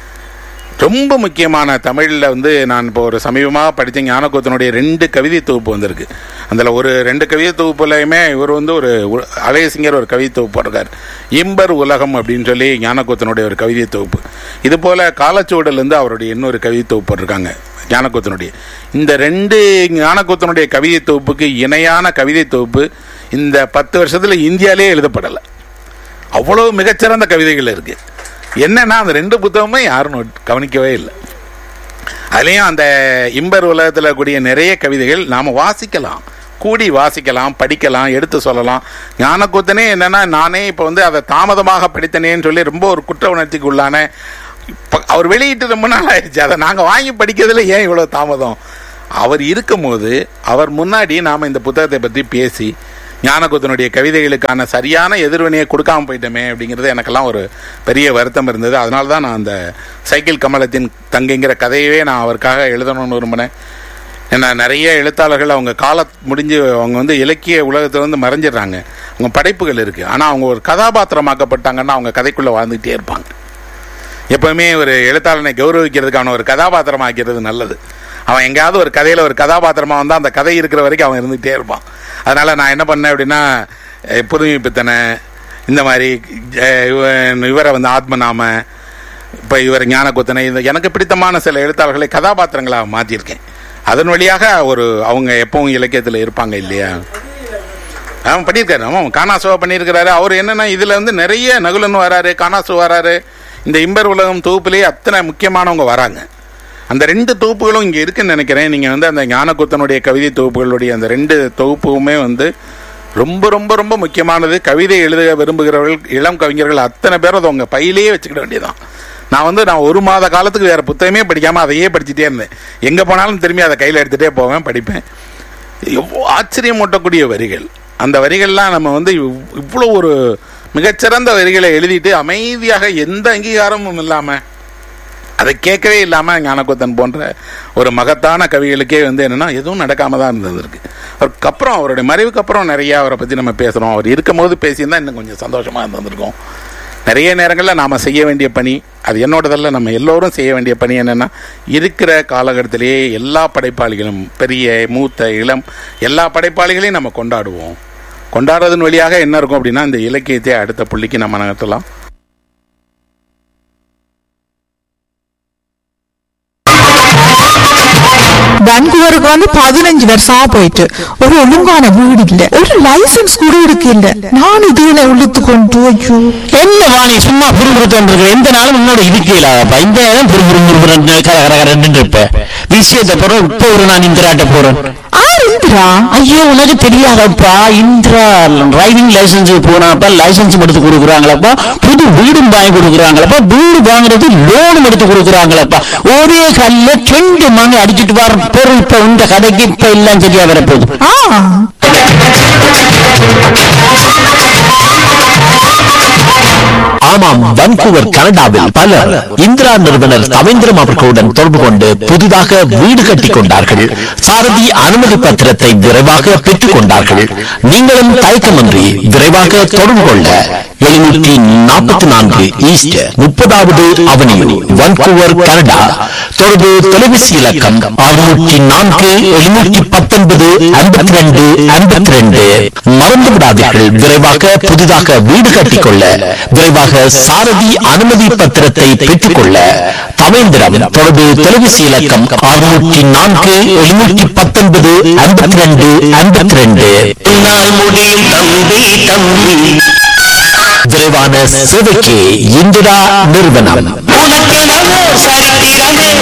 ரொம்ப முக்கியமான தமிழில் வந்து நான் இப்போ ஒரு சமீபமாக படித்த ஞானக்கூத்தனுடைய ரெண்டு கவிதை தொகுப்பு வந்திருக்கு அதில் ஒரு ரெண்டு கவிதை தொகுப்புலையுமே இவர் வந்து ஒரு உ- அழகசிங்கர் ஒரு கவிதை தொகுப்பு போட்டிருக்கார் இம்பர் உலகம் அப்படின்னு சொல்லி ஞானக்கூத்தனுடைய ஒரு கவிதை தொகுப்பு இது போல் காலச்சுவடிலேருந்து அவருடைய இன்னொரு கவிதை தொகுப்பு போட்டிருக்காங்க ஞானக்கூத்தனுடைய இந்த ரெண்டு ஞானக்கூத்தனுடைய கவிதை தொகுப்புக்கு இணையான கவிதை தொகுப்பு இந்த பத்து வருஷத்தில் இந்தியாவிலே எழுதப்படலை அவ்வளோ மிகச்சிறந்த கவிதைகள் இருக்கு என்னன்னா அந்த ரெண்டு புத்தகமே யாரும் நோட்- கவனிக்கவே இல்லை அதுலேயும் அந்த இம்பர் உலகத்தில் கூடிய நிறைய கவிதைகள் நாம் வாசிக்கலாம் கூடி வாசிக்கலாம் படிக்கலாம் எடுத்து சொல்லலாம் ஞானக்கூத்தனே என்னன்னா நானே இப்போ வந்து அதை தாமதமாக படித்தனேன்னு சொல்லி ரொம்ப ஒரு குற்ற உணர்ச்சிக்கு உள்ளான இப்போ அவர் வெளியிட்டு ரொம்ப நாள் ஆயிடுச்சு அதை நாங்கள் வாங்கி படிக்கிறதுல ஏன் இவ்வளோ தாமதம் அவர் இருக்கும்போது அவர் முன்னாடி நாம் இந்த புத்தகத்தை பற்றி பேசி ஞானகுத்தனுடைய கவிதைகளுக்கான சரியான எதிர்வினையை கொடுக்காம போயிட்டோமே அப்படிங்கிறது எனக்கெல்லாம் ஒரு பெரிய வருத்தம் இருந்தது அதனால தான் நான் அந்த சைக்கிள் கமலத்தின் தங்கைங்கிற கதையவே நான் அவருக்காக எழுதணும்னு விரும்பினேன் ஏன்னா நிறைய எழுத்தாளர்கள் அவங்க கால முடிஞ்சு அவங்க வந்து இலக்கிய உலகத்துல வந்து மறைஞ்சிடுறாங்க அவங்க படைப்புகள் இருக்குது ஆனால் அவங்க ஒரு கதாபாத்திரமாக்கப்பட்டாங்கன்னா அவங்க கதைக்குள்ளே வாழ்ந்துகிட்டே இருப்பாங்க எப்பவுமே ஒரு எழுத்தாளனை கௌரவிக்கிறதுக்கான ஒரு கதாபாத்திரம் ஆக்கிறது நல்லது அவன் எங்கேயாவது ஒரு கதையில ஒரு கதாபாத்திரமா வந்தா அந்த கதை இருக்கிற வரைக்கும் அவன் இருந்துகிட்டே இருப்பான் அதனால நான் என்ன பண்ணேன் அப்படின்னா அஹ், புதுமை பித்தனை இந்த மாதிரி அஹ், இவன் இவரை வந்து ஆத்மநாம இப்போ இவர் ஞானகுத்தனை இந்த எனக்கு பிடித்தமான சில எழுத்தாளர்களை கதாபாத்திரங்களாக மாற்றியிருக்கேன் அதன் வழியாக ஒரு அவங்க எப்பவும் இலக்கியத்தில் இருப்பாங்க இல்லையா அவன் பண்ணியிருக்காரு அவன் காணாசுவா பண்ணியிருக்கிறாரு அவர் என்னன்னா இதுல வந்து நிறைய நகுலன் வராரு காணாசு வராரு இந்த இம்பர் உலகம் தொகுப்புலேயே அத்தனை முக்கியமானவங்க வராங்க அந்த ரெண்டு தொகுப்புகளும் இங்கே இருக்குன்னு நினைக்கிறேன் நீங்கள் வந்து அந்த ஞானகுத்தனுடைய கவிதை தொகுப்புகளுடைய அந்த ரெண்டு தொகுப்புமே வந்து ரொம்ப ரொம்ப ரொம்ப முக்கியமானது கவிதை எழுத விரும்புகிறவர்கள் இளம் கவிஞர்கள் அத்தனை பேரும் அதை உங்கள் பையிலேயே வச்சுக்கிட வேண்டியதான் நான் வந்து நான் ஒரு மாத காலத்துக்கு வேற புத்தகமே படிக்காமல் அதையே படிச்சுட்டே இருந்தேன் எங்கே போனாலும் திரும்பி அதை கையில் எடுத்துகிட்டே போவேன் படிப்பேன் எவ்வளோ ஆச்சரியமூட்டக்கூடிய வரிகள் அந்த வரிகள்லாம் நம்ம வந்து இவ்- இவ்வளோ ஒரு மிகச்சிறந்த வரிகளை எழுதிட்டு அமைதியாக எந்த அங்கீகாரமும் இல்லாமல் அதை கேட்கவே இல்லாமல் ஞானகுத்தன் போன்ற ஒரு மகத்தான கவிகளுக்கே வந்து என்னன்னா எதுவும் நடக்காம தான் இருந்தது அவருக்கு அப்புறம் அவருடைய மறைவுக்கு அப்புறம் நிறைய அவரை பற்றி நம்ம பேசுகிறோம் அவர் இருக்கும்போது பேசியிருந்தா இன்னும் கொஞ்சம் சந்தோஷமாக இருந்திருக்கும் நிறைய நேரங்களில் நாம் செய்ய வேண்டிய பணி அது என்னோடதல்ல நம்ம எல்லோரும் செய்ய வேண்டிய பணி என்னென்னா இருக்கிற காலகட்டத்திலேயே எல்லா படைப்பாளிகளும் பெரிய மூத்த இளம் எல்லா படைப்பாளிகளையும் நம்ம கொண்டாடுவோம் கொண்டாடுறதன் வழியாக என்ன இருக்கும் அப்படின்னா இந்த இலக்கியத்தை அடுத்த புள்ளிக்கு நம்ம நகர்த்தலாம் வான்கூவருக்கு வந்து பதினஞ்சு வருஷமா போயிட்டு ஒரு ஒழுங்கான வீடு இல்ல ஒரு லைசன்ஸ் கூட இருக்கு இல்ல நான் இதுல இழுத்து கொண்டு ஐயோ என்ன வாணி சும்மா புரிஞ்சுட்டு எந்த நாளும் உன்னோட இருக்கலாப்பா இந்த நேரம் புரிபுறு கர கர கரன்னு இருப்ப விஷயத்தை பிறகு இப்போ ஒரு நான் இந்திராட்ட போறேன் ஆர் இந்திரா ஐயோ உனக்கு தெரியாதப்பா இந்திரா டிரைவிங் லைசன்ஸ் போனாப்பா லைசன்ஸ் எடுத்து கொடுக்குறாங்களப்பா புது வீடும் வாங்கி கொடுக்குறாங்களப்பா வீடு வாங்குறது லோனும் எடுத்து கொடுக்குறாங்களப்பா ஒரே கல்ல ரெண்டு மணி அடிச்சிட்டு வர பொருள் இப்ப இந்த கடைக்கு இப்ப எல்லாம் சரியா வரப்போகுது ஆ ஆமாம் வன்கூவர் கனடாவில் பலர் இந்திரா நிறுவனர் தவேந்திரம் அவர்களுடன் தொடர்பு கொண்டு புதிதாக வீடு கட்டிக் கொண்டார்கள் சாரதி அனுமதி பத்திரத்தை விரைவாக பெற்றுக் கொண்டார்கள் நீங்களும் தயக்கமின்றி விரைவாக தொடர்பு கொள்ள எழுநூற்றி நாற்பத்தி நான்கு ஈஸ்ட் முப்பதாவது அவனியூ வன்கூவர் கனடா தொடர்பு தொலைபேசி இலக்கம் அறுநூற்றி நான்கு எழுநூற்றி பத்தொன்பது ஐம்பத்தி ரெண்டு ஐம்பத்தி ரெண்டு மறந்து விடாதீர்கள் விரைவாக புதிதாக வீடு கட்டிக்கொள்ள விரைவாக சாரதி அனுமதி பத்திரத்தை பெற்றுக்கொள்ள தவேந்திரம் தொடர்பு தொலைபேசி இலக்கம் அறுநூற்றி நான்கு எழுநூற்றி பத்தொன்பது ஐம்பத்தி ரெண்டு ஐம்பத்தி ரெண்டு முடியும் தம்பி தம்பி விரைவான சேவைக்கு இந்திரா நிறுவனம் உனக்கு சரித்திரமே